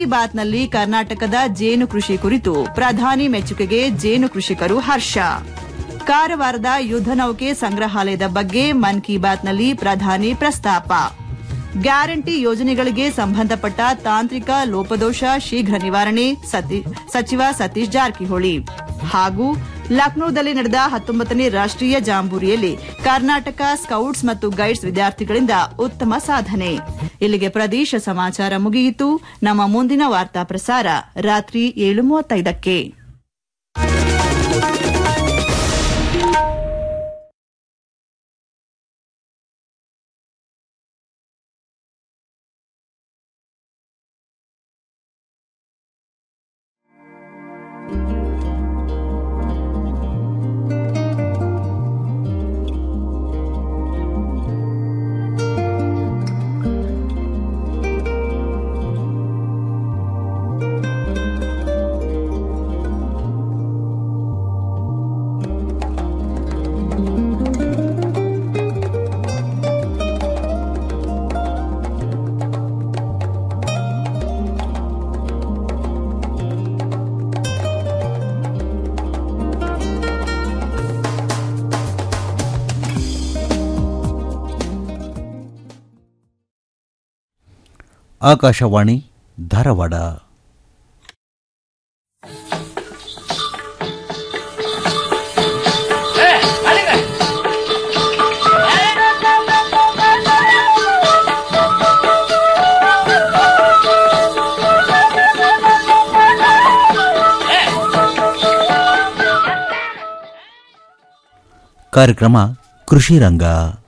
ಬಾತ್ನಲ್ಲಿ ಕರ್ನಾಟಕದ ಜೇನು ಕೃಷಿ ಕುರಿತು ಪ್ರಧಾನಿ ಮೆಚ್ಚುಗೆಗೆ ಜೇನು ಕೃಷಿಕರು ಹರ್ಷ ಕಾರವಾರದ ಯುದ್ಧ ನೌಕೆ ಸಂಗ್ರಹಾಲಯದ ಬಗ್ಗೆ ಮನ್ ಕಿ ಬಾತ್ನಲ್ಲಿ ಪ್ರಧಾನಿ ಪ್ರಸ್ತಾಪ ಗ್ಯಾರಂಟಿ ಯೋಜನೆಗಳಿಗೆ ಸಂಬಂಧಪಟ್ಟ ತಾಂತ್ರಿಕ ಲೋಪದೋಷ ಶೀಘ್ರ ನಿವಾರಣೆ ಸತಿ- ಸಚಿವ ಸತೀಶ್ ಜಾರಕಿಹೊಳಿ ಹಾಗೂ ಲಕ್ನೋದಲ್ಲಿ ನಡೆದ ಹತ್ತೊಂಬತ್ತನೇ ರಾಷ್ಟೀಯ ಜಾಂಬೂರಿಯಲ್ಲಿ ಕರ್ನಾಟಕ ಸ್ಕೌಟ್ಸ್ ಮತ್ತು ಗೈಡ್ಸ್ ವಿದ್ಯಾರ್ಥಿಗಳಿಂದ ಉತ್ತಮ ಸಾಧನೆ ಇಲ್ಲಿಗೆ ಪ್ರದೇಶ ಸಮಾಚಾರ ಮುಗಿಯಿತು ನಮ್ಮ ಮುಂದಿನ ವಾರ್ತಾ ಪ್ರಸಾರ ರಾತ್ರಿ ಏಳು ಮೂವತ್ತೈದಕ್ಕೆ ಆಕಾಶವಾಣಿ ಧಾರವಾಡ ಕಾರ್ಯಕ್ರಮ ಕೃಷಿ ರಂಗ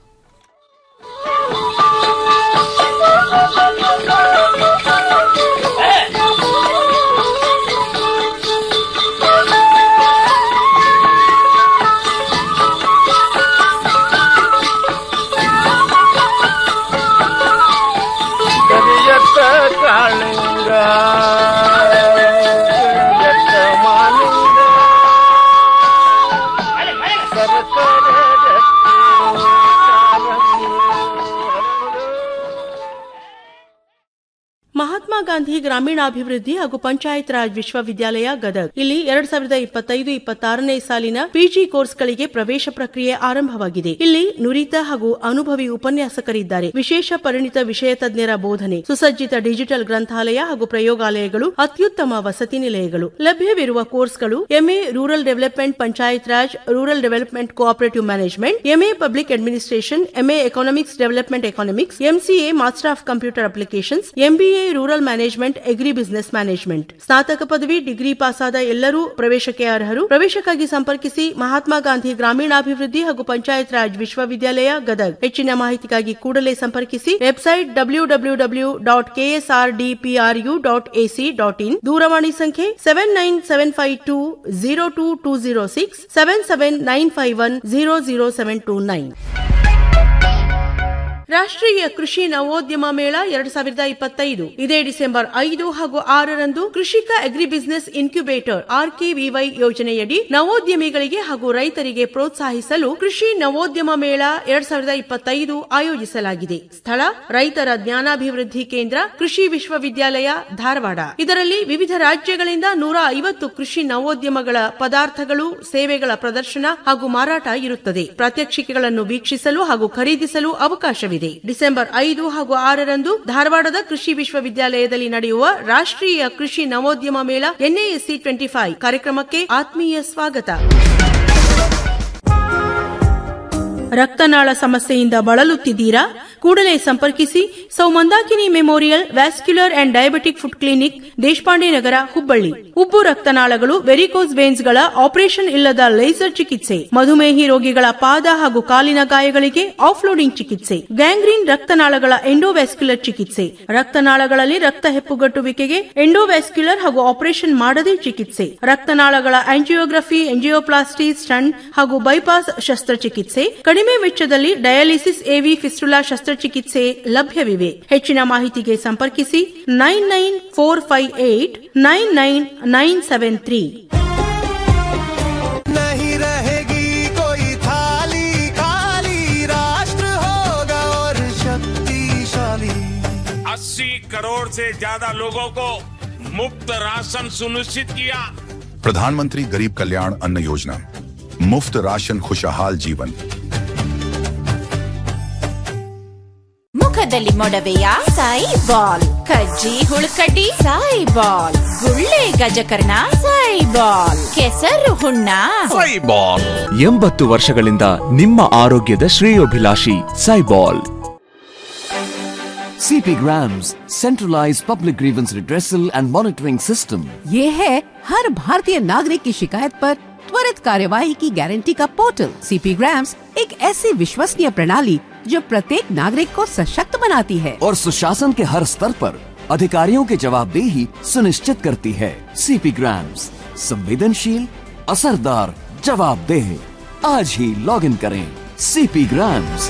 ಕರಿಯತ್ತ ಕಾಳಿಂಗ ಕರಿಯತ್ತ ಮಾಲಿಂಗ ಸರಸರ ಗಟ್ಟಿ ಕಾಲಂಗಿ ಹರಡು. ಮಹಾತ್ಮ ಗಾಂಧಿ ಗ್ರಾಮೀಣಾಭಿವೃದ್ಧಿ ಹಾಗೂ ಪಂಚಾಯತ್ ರಾಜ್ ವಿಶ್ವವಿದ್ಯಾಲಯ ಗದಗ್ ಇಲ್ಲಿ ಎರಡ್ ಸಾವಿರದ ಇಪ್ಪತ್ತೈದು ಇಪ್ಪತ್ತಾರನೇ ಸಾಲಿನ ಪಿಜಿ ಕೋರ್ಸ್ಗಳಿಗೆ ಪ್ರವೇಶ ಪ್ರಕ್ರಿಯೆ ಆರಂಭವಾಗಿದೆ ಇಲ್ಲಿ ನುರಿತ ಹಾಗೂ ಅನುಭವಿ ಉಪನ್ಯಾಸಕರಿದ್ದಾರೆ ವಿಶೇಷ ಪರಿಣಿತ ವಿಷಯ ತಜ್ಞರ ಬೋಧನೆ ಸುಸಜ್ಜಿತ ಡಿಜಿಟಲ್ ಗ್ರಂಥಾಲಯ ಹಾಗೂ ಪ್ರಯೋಗಾಲಯಗಳು ಅತ್ಯುತ್ತಮ ವಸತಿ ನಿಲಯಗಳು ಲಭ್ಯವಿರುವ ಕೋರ್ಸ್ಗಳು MA rural development panchayat raj rural development cooperative management MA public administration MA economics development economics MCA master of computer applications MBA rural management agri business management ಸ್ನಾತಕ ಪದವಿ ಡಿಗ್ರಿ ಪಾಸಾದ ಎಲ್ಲರೂ ಪ್ರವೇಶಕ್ಕೆ ಅರ್ಹರು ಪ್ರವೇಶಕ್ಕಾಗಿ ಸಂಪರ್ಕಿಸಿ ಮಹಾತ್ಮ ಗಾಂಧಿ ಗ್ರಾಮೀಣಾಭಿವೃದ್ಧಿ ಹಾಗೂ ಪಂಚಾಯತ್ ರಾಜ್ ವಿಶ್ವವಿದ್ಯಾಲಯ ಗದಗ್ ಹೆಚ್ಚಿನ ಮಾಹಿತಿಗಾಗಿ ಕೂಡಲೇ ಸಂಪರ್ಕಿಸಿ website W W W dot KSR DPRU dot AC dot in ದೂರವಾಣಿ ಸಂಖ್ಯೆ seven nine seven five two zero two two zero six seven seven nine five one zero zero seven two nine ರಾಷ್ಟ್ರೀಯ ಕೃಷಿ ನವೋದ್ಯಮ ಮೇಳ ಎರಡ್ ಸಾವಿರದ ಇಪ್ಪತ್ತೈದು ಇದೇ ಡಿಸೆಂಬರ್ ಐದು ಹಾಗೂ ಆರರಂದು ಕೃಷಿಕ ಅಗ್ರಿ ಬಿಸಿನೆಸ್ ಇನ್ಕ್ಯುಬೇಟರ್ ಆರ್ಕೆವಿವೈ ಯೋಜನೆಯಡಿ ನವೋದ್ಯಮಿಗಳಿಗೆ ಹಾಗೂ ರೈತರಿಗೆ ಪ್ರೋತ್ಸಾಹಿಸಲು ಕೃಷಿ ನವೋದ್ಯಮ ಮೇಳ ಎರಡ್ ಸಾವಿರದ ಇಪ್ಪತ್ತೈದು ಆಯೋಜಿಸಲಾಗಿದೆ ಸ್ಥಳ ರೈತರ ಜ್ಞಾನಾಭಿವೃದ್ಧಿ ಕೇಂದ್ರ ಕೃಷಿ ವಿಶ್ವವಿದ್ಯಾಲಯ ಧಾರವಾಡ ಇದರಲ್ಲಿ ವಿವಿಧ ರಾಜ್ಯಗಳಿಂದ ನೂರ ಐವತ್ತು ಕೃಷಿ ನವೋದ್ಯಮಗಳ ಪದಾರ್ಥಗಳು ಸೇವೆಗಳ ಪ್ರದರ್ಶನ ಹಾಗೂ ಮಾರಾಟ ಇರುತ್ತದೆ ಪ್ರಾತ್ಯಕ್ಷಿಕೆಗಳನ್ನು ವೀಕ್ಷಿಸಲು ಹಾಗೂ ಖರೀದಿಸಲು ಅವಕಾಶವಿದೆ ಡಿಸೆಂಬರ್ ಐದು ಹಾಗೂ ಆರರಂದು ಧಾರವಾಡದ ಕೃಷಿ ವಿಶ್ವವಿದ್ಯಾಲಯದಲ್ಲಿ ನಡೆಯುವ ರಾಷ್ಟ್ರೀಯ ಕೃಷಿ ನವೋದ್ಯಮ ಮೇಳ ಎನ್ಎಎಸ್ಸಿ ಟ್ವೆಂಟಿ ಫೈವ್ ಕಾರ್ಯಕ್ರಮಕ್ಕೆ ಆತ್ಮೀಯ ಸ್ವಾಗತ ರಕ್ತನಾಳ ಸಮಸ್ಯೆಯಿಂದ ಬಳಲುತ್ತಿದ್ದೀರಾ ಕೂಡಲೇ ಸಂಪರ್ಕಿಸಿ ಸೌ Mandakini memorial vascular and diabetic foot clinic Deshpande Nagar Hubballi ಉಬ್ಬು ರಕ್ತನಾಳಗಳು ವೆರಿಕೋಸ್ ವೇನ್ಸ್ಗಳ ಆಪರೇಷನ್ ಇಲ್ಲದ ಲೇಸರ್ ಚಿಕಿತ್ಸೆ ಮಧುಮೇಹಿ ರೋಗಿಗಳ ಪಾದ ಹಾಗೂ ಕಾಲಿನ ಗಾಯಗಳಿಗೆ ಆಫ್ಲೋಡಿಂಗ್ ಚಿಕಿತ್ಸೆ ಗ್ಯಾಂಗ್ರೀನ್ ರಕ್ತನಾಳಗಳ ಎಂಡೋವ್ಯಾಸ್ಕ್ಯುಲರ್ ಚಿಕಿತ್ಸೆ ರಕ್ತನಾಳಗಳಲ್ಲಿ ರಕ್ತ ಹೆಪ್ಪುಗಟ್ಟುವಿಕೆಗೆ ಎಂಡೋವ್ಯಾಸ್ಕ್ಯುಲರ್ ಹಾಗೂ ಆಪರೇಷನ್ ಮಾಡದೇ ಚಿಕಿತ್ಸೆ ರಕ್ತನಾಳಗಳ ಆಂಜಿಯೋಗ್ರಫಿ ಎಂಜಿಯೋಪ್ಲಾಸ್ಟಿ ಸ್ಟಂಟ್ ಹಾಗೂ ಬೈಪಾಸ್ ಶಸ್ತ್ರಚಿಕಿತ್ಸೆ ಕಡಿಮೆ ವೆಚ್ಚದಲ್ಲಿ ಡಯಾಲಿಸಿಸ್ ಎವಿ ಫಿಸ್ಟುಲಾ ಶಸ್ತ್ರಚಿಕಿತ್ಸೆ ಲಭ್ಯವಿವೆ ಹೆಚ್ಚಿನ ಮಾಹಿತಿಗೆ ಸಂಪರ್ಕಿಸಿ nine nine four five eight nine nine nine seven three नहीं रहेगी कोई थाली खाली राष्ट्र होगा और शक्तिशाली अस्सी करोड़ से ज्यादा लोगों को मुफ्त राशन सुनिश्चित किया प्रधानमंत्री गरीब कल्याण अन्न योजना मुफ्त राशन खुशहाल जीवन ಮುಖದಲ್ಲಿ ಮೊಡವೆಯ ಸಾಯಿ ಬಾಲ್ ಕಜ್ಜಿ ಹುಳುಕಡ್ಡಿ ಸಾಯಿ ಬಾಲ್ ಗುಳ್ಳೆ ಗಜಕರ್ಣ ಸಾಯಿ ಬಾಲ್ ಕೆಸರು ಹುಣ್ಣ ಎಂಬತ್ತು ವರ್ಷಗಳಿಂದ ನಿಮ್ಮ ಆರೋಗ್ಯದ ಶ್ರೇಯೋಭಿಲಾಷಿ ಸೈಬಾಲ್ CP Grams, centralized public grievance redressal and monitoring system. ये है हर भारतीय नागरिक की शिकायत पर त्वरित कार्यवाही की गारंटी का पोर्टल सीपी ग्राम्स एक ऐसी विश्वसनीय प्रणाली जो प्रत्येक नागरिक को सशक्त बनाती है और सुशासन के हर स्तर पर अधिकारियों की जवाबदेही सुनिश्चित करती है CP Grams, संवेदनशील असरदार जवाबदेह आज ही लॉग इन करें CP Grams.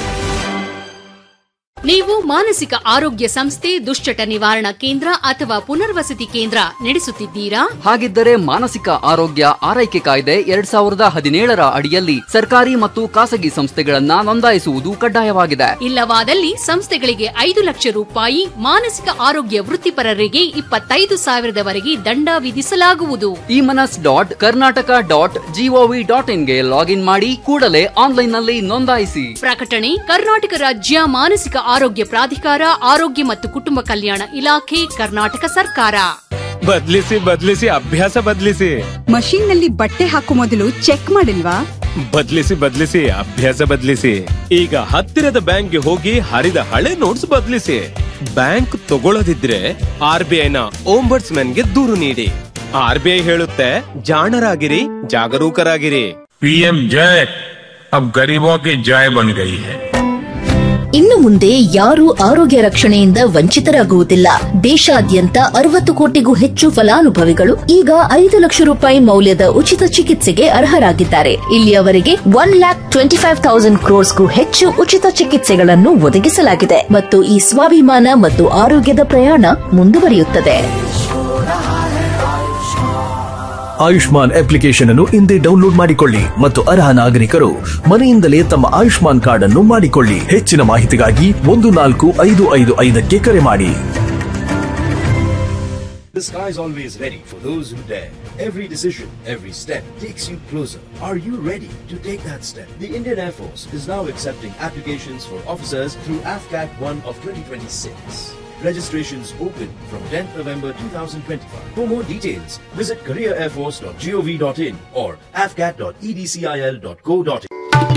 ನೀವು ಮಾನಸಿಕ ಆರೋಗ್ಯ ಸಂಸ್ಥೆ ದುಶ್ಚಟ ನಿವಾರಣಾ ಕೇಂದ್ರ ಅಥವಾ ಪುನರ್ವಸತಿ ಕೇಂದ್ರ ನಡೆಸುತ್ತಿದ್ದೀರಾ ಹಾಗಿದ್ದರೆ ಮಾನಸಿಕ ಆರೋಗ್ಯ ಆರೈಕೆ ಕಾಯ್ದೆ ಎರಡ್ ಸಾವಿರದ ಹದಿನೇಳರ ಅಡಿಯಲ್ಲಿ ಸರ್ಕಾರಿ ಮತ್ತು ಖಾಸಗಿ ಸಂಸ್ಥೆಗಳನ್ನ ನೋಂದಾಯಿಸುವುದು ಕಡ್ಡಾಯವಾಗಿದೆ ಇಲ್ಲವಾದಲ್ಲಿ ಸಂಸ್ಥೆಗಳಿಗೆ ಐದು ಲಕ್ಷ ರೂಪಾಯಿ ಮಾನಸಿಕ ಆರೋಗ್ಯ ವೃತ್ತಿಪರರಿಗೆ ಇಪ್ಪತ್ತೈದು ಸಾವಿರದವರೆಗೆ ದಂಡ ವಿಧಿಸಲಾಗುವುದು ಈ Manas dot Karnataka dot G O V ಡಾಟ್ ಇನ್ಗೆ ಲಾಗಿನ್ ಮಾಡಿ ಕೂಡಲೇ ಆನ್ಲೈನ್ ನಲ್ಲಿ ನೋಂದಾಯಿಸಿ ಪ್ರಕಟಣೆ ಕರ್ನಾಟಕ ರಾಜ್ಯ ಮಾನಸಿಕ ಆರೋಗ್ಯ ಪ್ರಾಧಿಕಾರ ಆರೋಗ್ಯ ಮತ್ತು ಕುಟುಂಬ ಕಲ್ಯಾಣ ಇಲಾಖೆ ಕರ್ನಾಟಕ ಸರ್ಕಾರ ಬದ್ಲಿಸಿ ಬದ್ಲಿಸಿ ಅಭ್ಯಾಸ ಬದ್ಲಿಸಿ ಮಷೀನ್ ನಲ್ಲಿ ಬಟ್ಟೆ ಹಾಕೋ ಮೊದಲು ಚೆಕ್ ಮಾಡಿಲ್ವಾ ಬದ್ಲಿಸಿ ಬದ್ಲಿಸಿ ಅಭ್ಯಾಸ ಬದ್ಲಿಸಿ ಈಗ ಹತ್ತಿರದ ಬ್ಯಾಂಕ್ಗೆ ಹೋಗಿ ಹರಿದ ಹಳೆ ನೋಟ್ಸ್ ಬದ್ಲಿಸಿ ಬ್ಯಾಂಕ್ ತಗೊಳ್ಳದಿದ್ರೆ ಆರ್ ಬಿ ಐನ ಓಂಬರ್ಟ್ಸ್ ಗೆ ದೂರು ನೀಡಿ ಆರ್ ಬಿ ಐ ಹೇಳುತ್ತೆ ಜಾಣರಾಗಿರಿ ಜಾಗರೂಕರಾಗಿರಿ पीएम जय अब गरीबों की जय बन गई है ಇನ್ನು ಮುಂದೆ ಯಾರೂ ಆರೋಗ್ಯ ರಕ್ಷಣೆಯಿಂದ ವಂಚಿತರಾಗುವುದಿಲ್ಲ ದೇಶಾದ್ಯಂತ ಅರವತ್ತು ಕೋಟಿಗೂ ಹೆಚ್ಚು ಫಲಾನುಭವಿಗಳು ಈಗ ಐದು ಲಕ್ಷ ರೂಪಾಯಿ ಮೌಲ್ಯದ ಉಚಿತ ಚಿಕಿತ್ಸೆಗೆ ಅರ್ಹರಾಗಿದ್ದಾರೆ ಇಲ್ಲಿಯವರೆಗೆ one lakh twenty five thousand ಕ್ರೋರ್ಸ್ಗೂ ಹೆಚ್ಚು ಉಚಿತ ಚಿಕಿತ್ಸೆಗಳನ್ನು ಒದಗಿಸಲಾಗಿದೆ ಮತ್ತು ಈ ಸ್ವಾಭಿಮಾನ ಮತ್ತು ಆರೋಗ್ಯದ ಪ್ರಯಾಣ ಮುಂದುವರಿಯುತ್ತದೆ ಆಯುಷ್ಮಾನ್ ಅಪ್ಲಿಕೇಶನ್ ಅನ್ನು ಇಂದೇ ಡೌನ್ಲೋಡ್ ಮಾಡಿಕೊಳ್ಳಿ ಮತ್ತು ಅರ್ಹ ನಾಗರಿಕರು ಮನೆಯಿಂದಲೇ ತಮ್ಮ ಆಯುಷ್ಮಾನ್ ಕಾರ್ಡ್ ಅನ್ನು ಮಾಡಿಕೊಳ್ಳಿ ಹೆಚ್ಚಿನ ಮಾಹಿತಿಗಾಗಿ ಒಂದು ನಾಲ್ಕು ಐದು ಐದು ಐದಕ್ಕೆ ಕರೆ ಮಾಡಿ The sky is always ready for those who dare. Every decision, every step takes you closer. Are you ready to take that step? The Indian Air Force is now accepting applications for officers through AFCAT 1 of 2026. Registrations open from 10th November 2025. For more details, visit careerairforce.gov.in or afcat.edcil.co.in.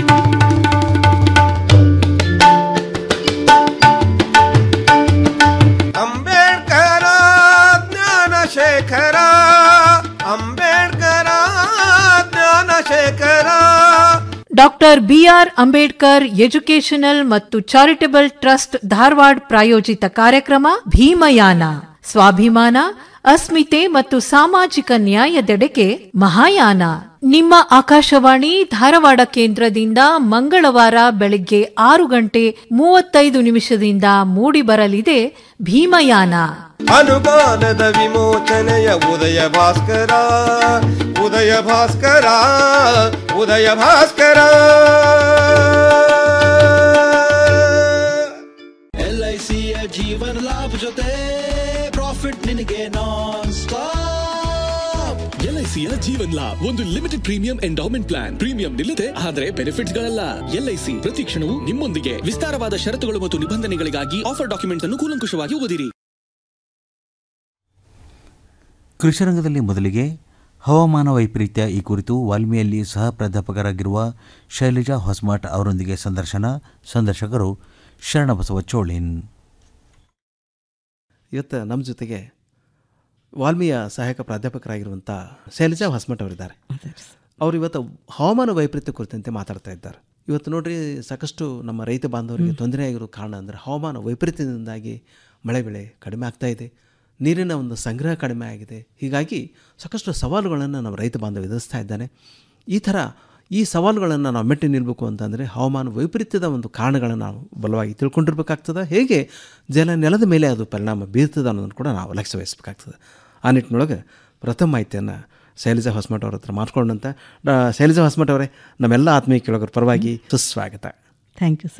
Ambedkar Jnanashekhara Ambedkar Jnanashekhara doctor B R Ambedkar educational ಮತ್ತು charitable trust Dharwad ಪ್ರಾಯೋಜಿತ ಕಾರ್ಯಕ್ರಮ ಭೀಮಯಾನ ಸ್ವಾಭಿಮಾನ ಅಸ್ಮಿತೆ ಮತ್ತು ಸಾಮಾಜಿಕ ನ್ಯಾಯದೆಡೆಗೆ ಮಹಾಯಾನ ನಿಮ್ಮ ಆಕಾಶವಾಣಿ ಧಾರವಾಡ ಕೇಂದ್ರದಿಂದ ಮಂಗಳವಾರ ಬೆಳಿಗ್ಗೆ ಆರು ಗಂಟೆ ಮೂವತ್ತೈದು ನಿಮಿಷದಿಂದ ಮೂಡಿಬರಲಿದೆ ಭೀಮಯಾನ ಅನುಮಾನದ ವಿಮೋಚನೆಯ ಉದಯ ಭಾಸ್ಕರ ಉದಯ ಭಾಸ್ಕರ ಉದಯ ಭಾಸ್ಕರ ಎಲ್ಐಸಿಯ ಜೀವನ ಲಾಭ ಜೊತೆ ಪ್ರಾಫಿಟ್ ನಿನಗೆ ನಾನ್ ಸ್ಟಾಪ್ ಎಲ್ಐಸಿಯ ಜೀವನ್ ಲಾಭ್ ಒಂದು limited premium endowment plan premium ನಿಲ್ಲದೆ ಆದರೆ ಬೆನಿಫಿಟ್ಸ್ ಗಳಲ್ಲ ಎಲ್ಐಸಿ ಪ್ರತಿ ಕ್ಷಣವೂ ನಿಮ್ಮೊಂದಿಗೆ ವಿಸ್ತಾರವಾದ ಷರತ್ತುಗಳು ಮತ್ತು ನಿಬಂಧನೆಗಳಿಗಾಗಿ ಆಫರ್ ಡಾಕ್ಯುಮೆಂಟ್ಸ್ ಅನ್ನು ಕೂಲಂಕುಷವಾಗಿ ಓದಿರಿ ಕೃಷಿರಂಗದಲ್ಲಿ ಮೊದಲಿಗೆ ಹವಾಮಾನ ವೈಪರೀತ್ಯ ಈ ಕುರಿತು ವಾಲ್ಮಿಯಲ್ಲಿ ಸಹ ಪ್ರಾಧ್ಯಾಪಕರಾಗಿರುವ ಶೈಲಜಾ ಹೊಸ್ಮಠ್ ಅವರೊಂದಿಗೆ ಸಂದರ್ಶನ ಸಂದರ್ಶಕರು ಶರಣಬಸವ ಚೋಳಿನ್ ಇವತ್ತು ನಮ್ಮ ಜೊತೆಗೆ ವಾಲ್ಮೀಯ ಸಹಾಯಕ ಪ್ರಾಧ್ಯಾಪಕರಾಗಿರುವಂಥ ಶೈಲಜಾ ಹೊಸ್ಮಠ್ ಅವರಿದ್ದಾರೆ ಅವರು ಇವತ್ತು ಹವಾಮಾನ ವೈಪರೀತ್ಯ ಕುರಿತಂತೆ ಮಾತಾಡ್ತಾ ಇದ್ದಾರೆ ಇವತ್ತು ನೋಡ್ರಿ ಸಾಕಷ್ಟು ನಮ್ಮ ರೈತ ಬಾಂಧವರಿಗೆ ತೊಂದರೆ ಆಗಿರೋ ಕಾರಣ ಅಂದರೆ ಹವಾಮಾನ ವೈಪರೀತ್ಯದಿಂದಾಗಿ ಮಳೆ ಬೆಳೆ ಕಡಿಮೆ ಆಗ್ತಾ ಇದೆ ನೀರಿನ ಒಂದು ಸಂಗ್ರಹ ಕಡಿಮೆ ಆಗಿದೆ ಹೀಗಾಗಿ ಸಾಕಷ್ಟು ಸವಾಲುಗಳನ್ನು ನಮ್ಮ ರೈತ ಬಾಂಧವ ಎದುರಿಸ್ತಾ ಇದ್ದಾನೆ ಈ ಥರ ಈ ಸವಾಲುಗಳನ್ನು ನಾವು ಮೆಟ್ಟಿ ನಿಲ್ಲಬೇಕು ಅಂತಂದರೆ ಹವಾಮಾನ ವೈಪರೀತ್ಯದ ಒಂದು ಕಾರಣಗಳನ್ನು ನಾವು ಬಲವಾಗಿ ತಿಳ್ಕೊಂಡಿರ್ಬೇಕಾಗ್ತದೆ ಹೇಗೆ ಜಲ ನೆಲದ ಮೇಲೆ ಅದು ಪರಿಣಾಮ ಬೀರ್ತದೆ ಅನ್ನೋದನ್ನು ಕೂಡ ನಾವು ಲಕ್ಷ್ಯ ವಹಿಸಬೇಕಾಗ್ತದೆ ಆ ನಿಟ್ಟಿನೊಳಗೆ ಪ್ರಥಮ ಮಾಹಿತಿಯನ್ನು ಶೈಲಜಾ ಹೊಸಮಠ ಅವ್ರ ಹತ್ರ ಮಾಡ್ಕೊಂಡಂತ ಡಾ- ಶೈಲಜಾ ಹೊಸಮಠ ಅವರೇ ನಮ್ಮೆಲ್ಲ ಆತ್ಮೀಯ ಕೇಳೋದ್ರ ಪರವಾಗಿ ಸುಸ್ವಾಗತ ಥ್ಯಾಂಕ್ ಯು ಸರ್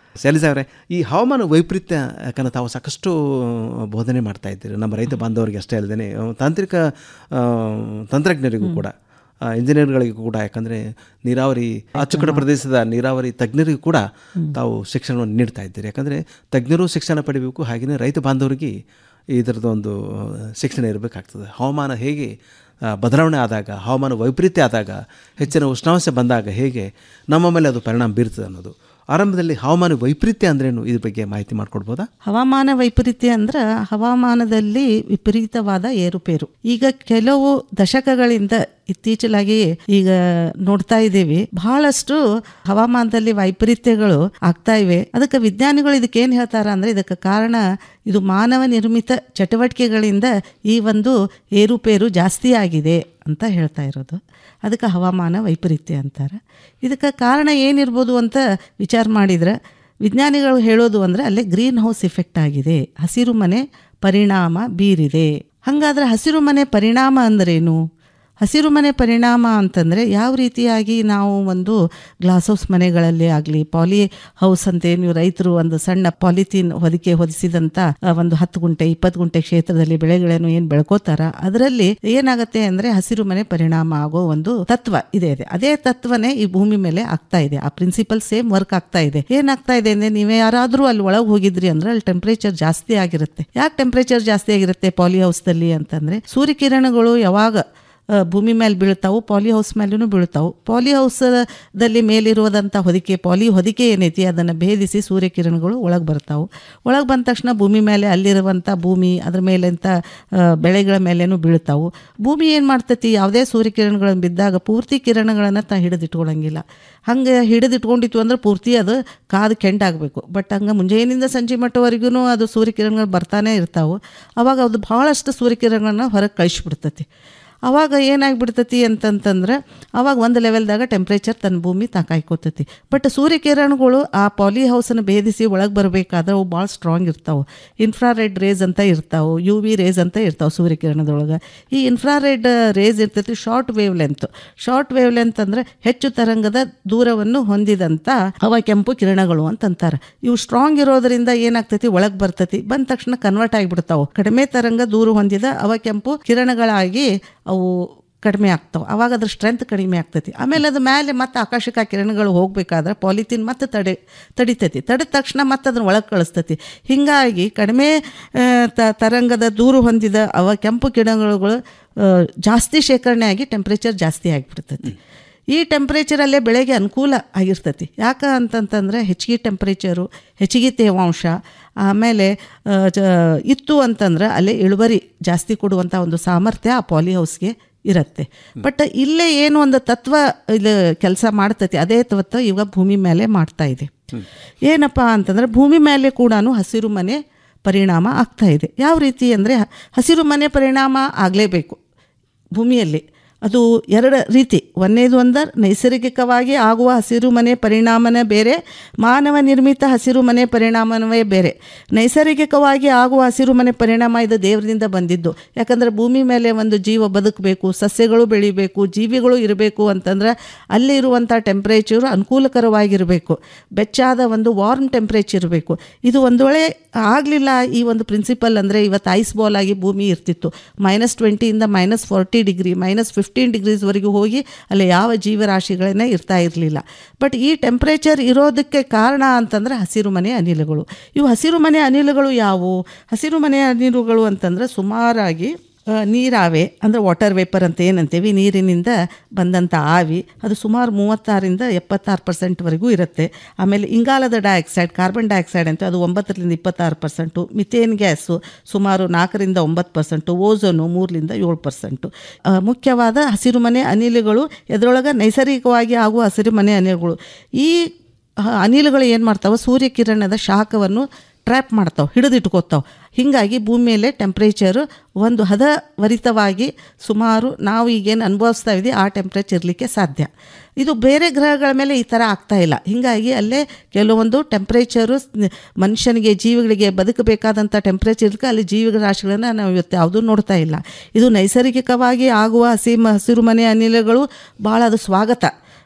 ಶೈಲಜಾ ಅವರೇ ಈ ಹವಾಮಾನ ವೈಪರೀತ್ಯ ಯಾಕಂದ್ರೆ ತಾವು ಸಾಕಷ್ಟು ಬೋಧನೆ ಮಾಡ್ತಾ ಇದ್ದೀರಿ ನಮ್ಮ ರೈತ ಬಾಂಧವರಿಗೆ ಅಷ್ಟೇ ಅಲ್ಲದೆ ತಾಂತ್ರಿಕ ಆ, ತಂತ್ರಜ್ಞರಿಗೂ ಕೂಡ ಆ, ಇಂಜಿನಿಯರ್ಗಳಿಗೂ ಕೂಡ ಯಾಕಂದರೆ ನೀರಾವರಿ ಅಚ್ಚುಕಟ್ಟು ಪ್ರದೇಶದ ನೀರಾವರಿ ತಜ್ಞರಿಗೂ ಕೂಡ ತಾವು ಶಿಕ್ಷಣವನ್ನು ನೀಡ್ತಾ ಇದ್ದೀರಿ ಯಾಕಂದರೆ ತಜ್ಞರು ಶಿಕ್ಷಣ ಪಡಿಬೇಕು ಹಾಗೆಯೇ ರೈತ ಬಾಂಧವರಿಗೆ ಇದರದ್ದು ಒಂದು ಶಿಕ್ಷಣ ಇರಬೇಕಾಗ್ತದೆ ಹವಾಮಾನ ಹೇಗೆ ಆ, ಬದಲಾವಣೆ ಆದಾಗ ಹವಾಮಾನ ವೈಪರೀತ್ಯ ಆದಾಗ ಹೆಚ್ಚಿನ ಉಷ್ಣಾಂಶ ಬಂದಾಗ ಹೇಗೆ ನಮ್ಮ ಮೇಲೆ ಅದು ಪರಿಣಾಮ ಬೀರ್ತದೆ ಅನ್ನೋದು ಆರಂಭದಲ್ಲಿ ಹವಾಮಾನ ವೈಪರೀತ್ಯ ಅಂದ್ರೇನು ಇದ್ರ ಬಗ್ಗೆ ಮಾಹಿತಿ ಮಾಡ್ಕೊಡ್ಬೋದಾ ಹವಾಮಾನ ವೈಪರೀತ್ಯ ಅಂದ್ರೆ ಹವಾಮಾನದಲ್ಲಿ ವಿಪರೀತವಾದ ಏರುಪೇರು ಈಗ ಕೆಲವು ದಶಕಗಳಿಂದ ಇತ್ತೀಚಲಾಗಿ ಈಗ ನೋಡ್ತಾ ಇದ್ದೀವಿ ಬಹಳಷ್ಟು ಹವಾಮಾನದಲ್ಲಿ ವೈಪರೀತ್ಯಗಳು ಆಗ್ತಾ ಇವೆ ಅದಕ್ಕೆ ವಿಜ್ಞಾನಿಗಳು ಇದಕ್ಕೆ ಏನು ಹೇಳ್ತಾರ ಅಂದ್ರೆ ಇದಕ್ಕೆ ಕಾರಣ ಇದು ಮಾನವ ನಿರ್ಮಿತ ಚಟುವಟಿಕೆಗಳಿಂದ ಈ ಒಂದು ಏರುಪೇರು ಜಾಸ್ತಿ ಆಗಿದೆ ಅಂತ ಹೇಳ್ತಾ ಇರೋದು ಅದಕ್ಕೆ ಹವಾಮಾನ ವೈಪರೀತ್ಯ ಅಂತಾರೆ ಇದಕ್ಕೆ ಕಾರಣ ಏನಿರ್ಬೋದು ಅಂತ ವಿಚಾರ ಮಾಡಿದ್ರೆ ವಿಜ್ಞಾನಿಗಳು ಹೇಳೋದು ಅಂದರೆ ಅಲ್ಲೇ ಗ್ರೀನ್ ಹೌಸ್ ಇಫೆಕ್ಟ್ ಆಗಿದೆ ಹಸಿರು ಮನೆ ಪರಿಣಾಮ ಬೀರಿದೆ ಹಾಗಾದ್ರೆ ಹಸಿರು ಮನೆ ಪರಿಣಾಮ ಅಂದ್ರೇನು ಹಸಿರು ಮನೆ ಪರಿಣಾಮ ಅಂತಂದರೆ ಯಾವ ರೀತಿಯಾಗಿ ನಾವು ಒಂದು ಗ್ಲಾಸ್ ಹೌಸ್ ಮನೆಗಳಲ್ಲಿ ಆಗಲಿ ಪಾಲಿ ಹೌಸ್ ಅಂತ ಏನು ರೈತರು ಒಂದು ಸಣ್ಣ ಪಾಲಿಥೀನ್ ಹೊದಿಕೆ ಹೊದಿಸಿದಂಥ ಆ, ಒಂದು ಹತ್ತು ಗುಂಟೆ ಇಪ್ಪತ್ತು ಗುಂಟೆ ಕ್ಷೇತ್ರದಲ್ಲಿ ಬೆಳೆಗಳನ್ನು ಏನು ಬೆಳ್ಕೋತಾರ ಅದರಲ್ಲಿ ಏನಾಗುತ್ತೆ ಅಂದರೆ ಹಸಿರು ಮನೆ ಪರಿಣಾಮ ಆಗೋ ಒಂದು ತತ್ವ ಇದೆ ಇದೆ ಅದೇ ತತ್ವನೇ ಈ ಭೂಮಿ ಮೇಲೆ ಆಗ್ತಾ ಇದೆ ಆ ಪ್ರಿನ್ಸಿಪಲ್ ಸೇಮ್ ವರ್ಕ್ ಆಗ್ತಾ ಇದೆ ಏನಾಗ್ತಾ ಇದೆ ಅಂದರೆ ನೀವೇ ಯಾರಾದರೂ ಅಲ್ಲಿ ಒಳಗೆ ಹೋಗಿದ್ರಿ ಅಂದ್ರೆ ಅಲ್ಲಿ ಟೆಂಪ್ರೇಚರ್ ಜಾಸ್ತಿ ಆಗಿರುತ್ತೆ ಯಾಕೆ ಟೆಂಪ್ರೇಚರ್ ಜಾಸ್ತಿ ಆಗಿರುತ್ತೆ ಪಾಲಿ ಹೌಸ್ದಲ್ಲಿ ಅಂತಂದರೆ ಸೂರ್ಯಕಿರಣಗಳು ಯಾವಾಗ ಆ, ಭೂಮಿ ಮೇಲೆ ಬೀಳ್ತಾವು ಪಾಲಿ ಹೌಸ್ ಮೇಲೂ ಬೀಳ್ತಾವು ಪಾಲಿ ಹೌಸದಲ್ಲಿ ಮೇಲಿರುವುದಂಥ ಹೊದಿಕೆ ಪಾಲಿ ಹೊದಿಕೆ ಏನೈತಿ ಅದನ್ನು ಭೇದಿಸಿ ಸೂರ್ಯಕಿರಣಗಳು ಒಳಗೆ ಬರ್ತಾವು ಒಳಗೆ ಬಂದ ತಕ್ಷಣ ಭೂಮಿ ಮೇಲೆ ಅಲ್ಲಿರುವಂಥ ಭೂಮಿ ಅದ್ರ ಮೇಲೆಂಥ ಆ, ಬೆಳೆಗಳ ಮೇಲೇನು ಬೀಳ್ತಾವು ಭೂಮಿ ಏನು ಮಾಡ್ತೈತಿ ಯಾವುದೇ ಸೂರ್ಯಕಿರಣಗಳನ್ನು ಬಿದ್ದಾಗ ಪೂರ್ತಿ ಕಿರಣಗಳನ್ನು ತಾ ಹಿಡಿದಿಟ್ಕೊಳಂಗಿಲ್ಲ ಹಂಗೆ ಹಿಡಿದಿಟ್ಕೊಂಡಿತ್ತು ಅಂದ್ರೆ ಪೂರ್ತಿ ಅದು ಕಾದು ಕೆಂಡಾಗಬೇಕು ಬಟ್ ಹಂಗೆ ಮುಂಜಾನೆಯಿಂದ ಸಂಜೆ ಮಟ್ಟವರೆಗೂ ಅದು ಸೂರ್ಯಕಿರಣಗಳು ಬರ್ತಾನೆ ಇರ್ತಾವೆ ಅವಾಗ ಅದು ಭಾಳಷ್ಟು ಸೂರ್ಯಕಿರಣಗಳನ್ನ ಹೊರಗೆ ಕಳಿಸ್ಬಿಡ್ತೈತಿ ಅವಾಗ ಏನಾಗ್ಬಿಡ್ತೈತಿ ಅಂತಂತಂದ್ರೆ ಅವಾಗ ಒಂದು ಲೆವೆಲ್ದಾಗ ಟೆಂಪ್ರೇಚರ್ ತನ್ನ ಭೂಮಿ ತಾಕಾಯ್ಕೋತೈತಿ ಬಟ್ ಸೂರ್ಯಕಿರಣಗಳು ಆ ಪಾಲಿ ಹೌಸನ್ನು ಭೇದಿಸಿ ಒಳಗೆ ಬರಬೇಕಾದ್ರೆ ಅವು ಭಾಳ ಸ್ಟ್ರಾಂಗ್ ಇರ್ತಾವೆ ಇನ್ಫ್ರಾರೆಡ್ ರೇಸ್ ಅಂತ ಇರ್ತಾವೆ ಯು ವಿ ರೇಸ್ ಅಂತ ಇರ್ತಾವೆ ಸೂರ್ಯಕಿರಣದೊಳಗೆ ಈ ಇನ್ಫ್ರಾರೆಡ್ ರೇಸ್ ಇರ್ತೈತಿ short wavelength short wavelength ಅಂದರೆ ಹೆಚ್ಚು ತರಂಗದ ದೂರವನ್ನು ಹೊಂದಿದಂಥ ಅವ ಕೆಂಪು ಕಿರಣಗಳು ಅಂತಂತಾರೆ ಇವು ಸ್ಟ್ರಾಂಗ್ ಇರೋದ್ರಿಂದ ಏನಾಗ್ತೈತಿ ಒಳಗೆ ಬರ್ತೈತಿ ಬಂದ ತಕ್ಷಣ ಕನ್ವರ್ಟ್ ಆಗಿಬಿಡ್ತಾವೆ ಕಡಿಮೆ ತರಂಗ ದೂರ ಹೊಂದಿದ ಅವ ಕೆಂಪು ಕಿರಣಗಳಾಗಿ ಅವು ಕಡಿಮೆ ಆಗ್ತಾವೆ ಅವಾಗ ಅದ್ರ ಸ್ಟ್ರೆಂತ್ ಕಡಿಮೆ ಆಗ್ತೈತಿ ಆಮೇಲೆ ಅದು ಮೇಲೆ ಮತ್ತೆ ಆಕಾಶಕ ಕಿರಣಗಳು ಹೋಗಬೇಕಾದ್ರೆ ಪಾಲಿಥೀನ್ ಮತ್ತೆ ತಡೆ ತಡಿತೈತಿ ತಡೆದ ತಕ್ಷಣ ಮತ್ತೆ ಅದನ್ನ ಒಳಗೆ ಕಳಿಸ್ತೈತಿ ಹೀಗಾಗಿ ಕಡಿಮೆ ಆ, ತ- ತರಂಗದ ದೂರ ಹೊಂದಿದ ಅವ ಕೆಂಪು ಕಿರಣಗಳು ಆ, ಜಾಸ್ತಿ ಶೇಖರಣೆ ಆಗಿ ಟೆಂಪ್ರೇಚರ್ ಜಾಸ್ತಿ ಆಗಿಬಿಡ್ತೈತಿ ಈ ಟೆಂಪ್ರೇಚರಲ್ಲೇ ಬೆಳೆಗೆ ಅನುಕೂಲ ಆಗಿರ್ತೈತಿ ಯಾಕೆ ಅಂತಂತಂದರೆ ಹೆಚ್ಚಿಗೆ ಟೆಂಪ್ರೇಚರು ಹೆಚ್ಚಿಗೆ ತೇವಾಂಶ ಆಮೇಲೆ ಆ, ಜ ಇತ್ತು ಅಂತಂದ್ರೆ ಅಲ್ಲೇ ಇಳುವರಿ ಜಾಸ್ತಿ ಕೊಡುವಂಥ ಒಂದು ಸಾಮರ್ಥ್ಯ ಆ ಪಾಲಿ ಹೌಸ್ಗೆ ಇರುತ್ತೆ ಬಟ್ ಇಲ್ಲೇ ಏನು ಒಂದು ತತ್ವ ಇಲ್ಲಿ ಕೆಲಸ ಮಾಡ್ತೈತಿ ಅದೇ ತತ್ವ ಇವಾಗ ಭೂಮಿ ಮೇಲೆ ಮಾಡ್ತಾ ಇದೆ ಏನಪ್ಪ ಅಂತಂದ್ರೆ ಭೂಮಿ ಮೇಲೆ ಕೂಡ ಹಸಿರು ಮನೆ ಪರಿಣಾಮ ಆಗ್ತಾ ಇದೆ ಯಾವ ರೀತಿ ಅಂದರೆ ಹಸಿರು ಮನೆ ಪರಿಣಾಮ ಆಗಲೇಬೇಕು ಭೂಮಿಯಲ್ಲಿ ಅದು ಎರಡು ರೀತಿ ಒಂದೇದು ಅಂದ್ರೆ ನೈಸರ್ಗಿಕವಾಗಿ ಆಗುವ ಹಸಿರು ಮನೆ ಪರಿಣಾಮನೇ ಬೇರೆ ಮಾನವ ನಿರ್ಮಿತ ಹಸಿರು ಮನೆ ಪರಿಣಾಮವೇ ಬೇರೆ ನೈಸರ್ಗಿಕವಾಗಿ ಆಗುವ ಹಸಿರು ಮನೆ ಪರಿಣಾಮ ಇದು ದೇವರಿಂದ ಬಂದಿದ್ದು ಯಾಕಂದರೆ ಭೂಮಿ ಮೇಲೆ ಒಂದು ಜೀವ ಬದುಕಬೇಕು ಸಸ್ಯಗಳು ಬೆಳಿಬೇಕು ಜೀವಿಗಳು ಇರಬೇಕು ಅಂತಂದ್ರೆ ಅಲ್ಲಿ ಇರುವಂಥ ಟೆಂಪ್ರೇಚರ್ ಅನುಕೂಲಕರವಾಗಿರಬೇಕು ಬೆಚ್ಚಾದ ಒಂದು ವಾರ್ಮ್ ಟೆಂಪ್ರೇಚರ್ ಇರಬೇಕು ಇದು ಒಂದು ವೇಳೆ ಆಗಲಿಲ್ಲ ಈ ಒಂದು ಪ್ರಿನ್ಸಿಪಲ್ ಅಂದರೆ ಇವತ್ತು ಐಸ್ ಬಾಲ್ ಆಗಿ ಭೂಮಿ ಇರ್ತಿತ್ತು ಮೈನಸ್ ಟ್ವೆಂಟಿಯಿಂದ minus forty degree minus fifteen ಡಿಗ್ರೀಸ್ವರೆಗೂ ಹೋಗಿ ಅಲ್ಲಿ ಯಾವ ಜೀವರಾಶಿಗಳನ್ನೇ ಇರ್ತಾ ಇರಲಿಲ್ಲ ಬಟ್ ಈ ಟೆಂಪ್ರೇಚರ್ ಇರೋದಕ್ಕೆ ಕಾರಣ ಅಂತಂದರೆ ಹಸಿರು ಮನೆ ಅನಿಲಗಳು ಇವು ಹಸಿರು ಮನೆ ಅನಿಲಗಳು ಯಾವುವು ಹಸಿರು ಮನೆ ಅನಿಲಗಳು ಅಂತಂದರೆ ಸುಮಾರಾಗಿ ಆ, ನೀರಾವೆ ಅಂದರೆ ವಾಟರ್ ವೇಪರ್ ಅಂತ ಏನಂತೀವಿ ನೀರಿನಿಂದ ಬಂದಂಥ ಆವಿ ಅದು ಸುಮಾರು ಮೂವತ್ತಾರರಿಂದ ಎಪ್ಪತ್ತಾರು ಪರ್ಸೆಂಟ್ವರೆಗೂ ಇರುತ್ತೆ ಆಮೇಲೆ ಇಂಗಾಲದ ಡೈಆಕ್ಸೈಡ್ ಕಾರ್ಬನ್ ಡೈಆಕ್ಸೈಡ್ ಅಂತ ಅದು ಒಂಬತ್ತರಿಂದ ಇಪ್ಪತ್ತಾರು ಪರ್ಸೆಂಟು ಮಿಥೇನ್ ಗ್ಯಾಸು ಸುಮಾರು ನಾಲ್ಕರಿಂದ ಒಂಬತ್ತು ಪರ್ಸೆಂಟು ಓಝೋನು ಮೂರರಿಂದ ಏಳು ಪರ್ಸೆಂಟು ಆ, ಮುಖ್ಯವಾದ ಹಸಿರು ಮನೆ ಅನಿಲಗಳು ಎದ್ರೊಳಗೆ ನೈಸರ್ಗಿಕವಾಗಿ ಆಗುವ ಹಸಿರು ಮನೆ ಅನಿಲಗಳು ಈ ಆ, ಅನಿಲಗಳು ಏನು ಮಾಡ್ತಾವೆ ಸೂರ್ಯಕಿರಣದ ಶಾಖವನ್ನು ಟ್ರ್ಯಾಪ್ ಮಾಡ್ತಾವೆ ಹಿಡಿದಿಟ್ಕೋತಾವೆ ಹೀಗಾಗಿ ಭೂಮಿ ಮೇಲೆ ಟೆಂಪ್ರೇಚರು ಒಂದು ಹದವರಿತವಾಗಿ ಸುಮಾರು ನಾವು ಈಗೇನು ಅನುಭವಿಸ್ತಾ ಇದ್ದೀವಿ ಆ ಟೆಂಪ್ರೇಚರ್ ಇರಲಿಕ್ಕೆ ಸಾಧ್ಯ ಇದು ಬೇರೆ ಗ್ರಹಗಳ ಮೇಲೆ ಈ ಥರ ಆಗ್ತಾ ಇಲ್ಲ ಹೀಗಾಗಿ ಅಲ್ಲೇ ಕೆಲವೊಂದು ಟೆಂಪ್ರೇಚರು ಮನುಷ್ಯನಿಗೆ ಜೀವಿಗಳಿಗೆ ಬದುಕಬೇಕಾದಂಥ ಟೆಂಪ್ರೇಚರ್ ಇರಲಿಕ್ಕೆ ಅಲ್ಲಿ ಜೀವಿಗಳ ರಾಶಿಗಳನ್ನು ನಾವು ಇವತ್ತು ಯಾವುದೂ ನೋಡ್ತಾ ಇಲ್ಲ ಇದು ನೈಸರ್ಗಿಕವಾಗಿ ಆಗುವ ಹಸಿ ಮ- ಹಸಿರು ಮನೆ ಅನಿಲಗಳು ಭಾಳ ಅದು ಸ್ವಾಗತ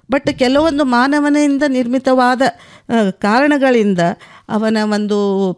ಬಟ್ ಕೆಲವೊಂದು ಮಾನವನಿಂದ ನಿರ್ಮಿತವಾದ ಆ, ಕಾರಣಗಳಿಂದ ಅವನ ಒಂದು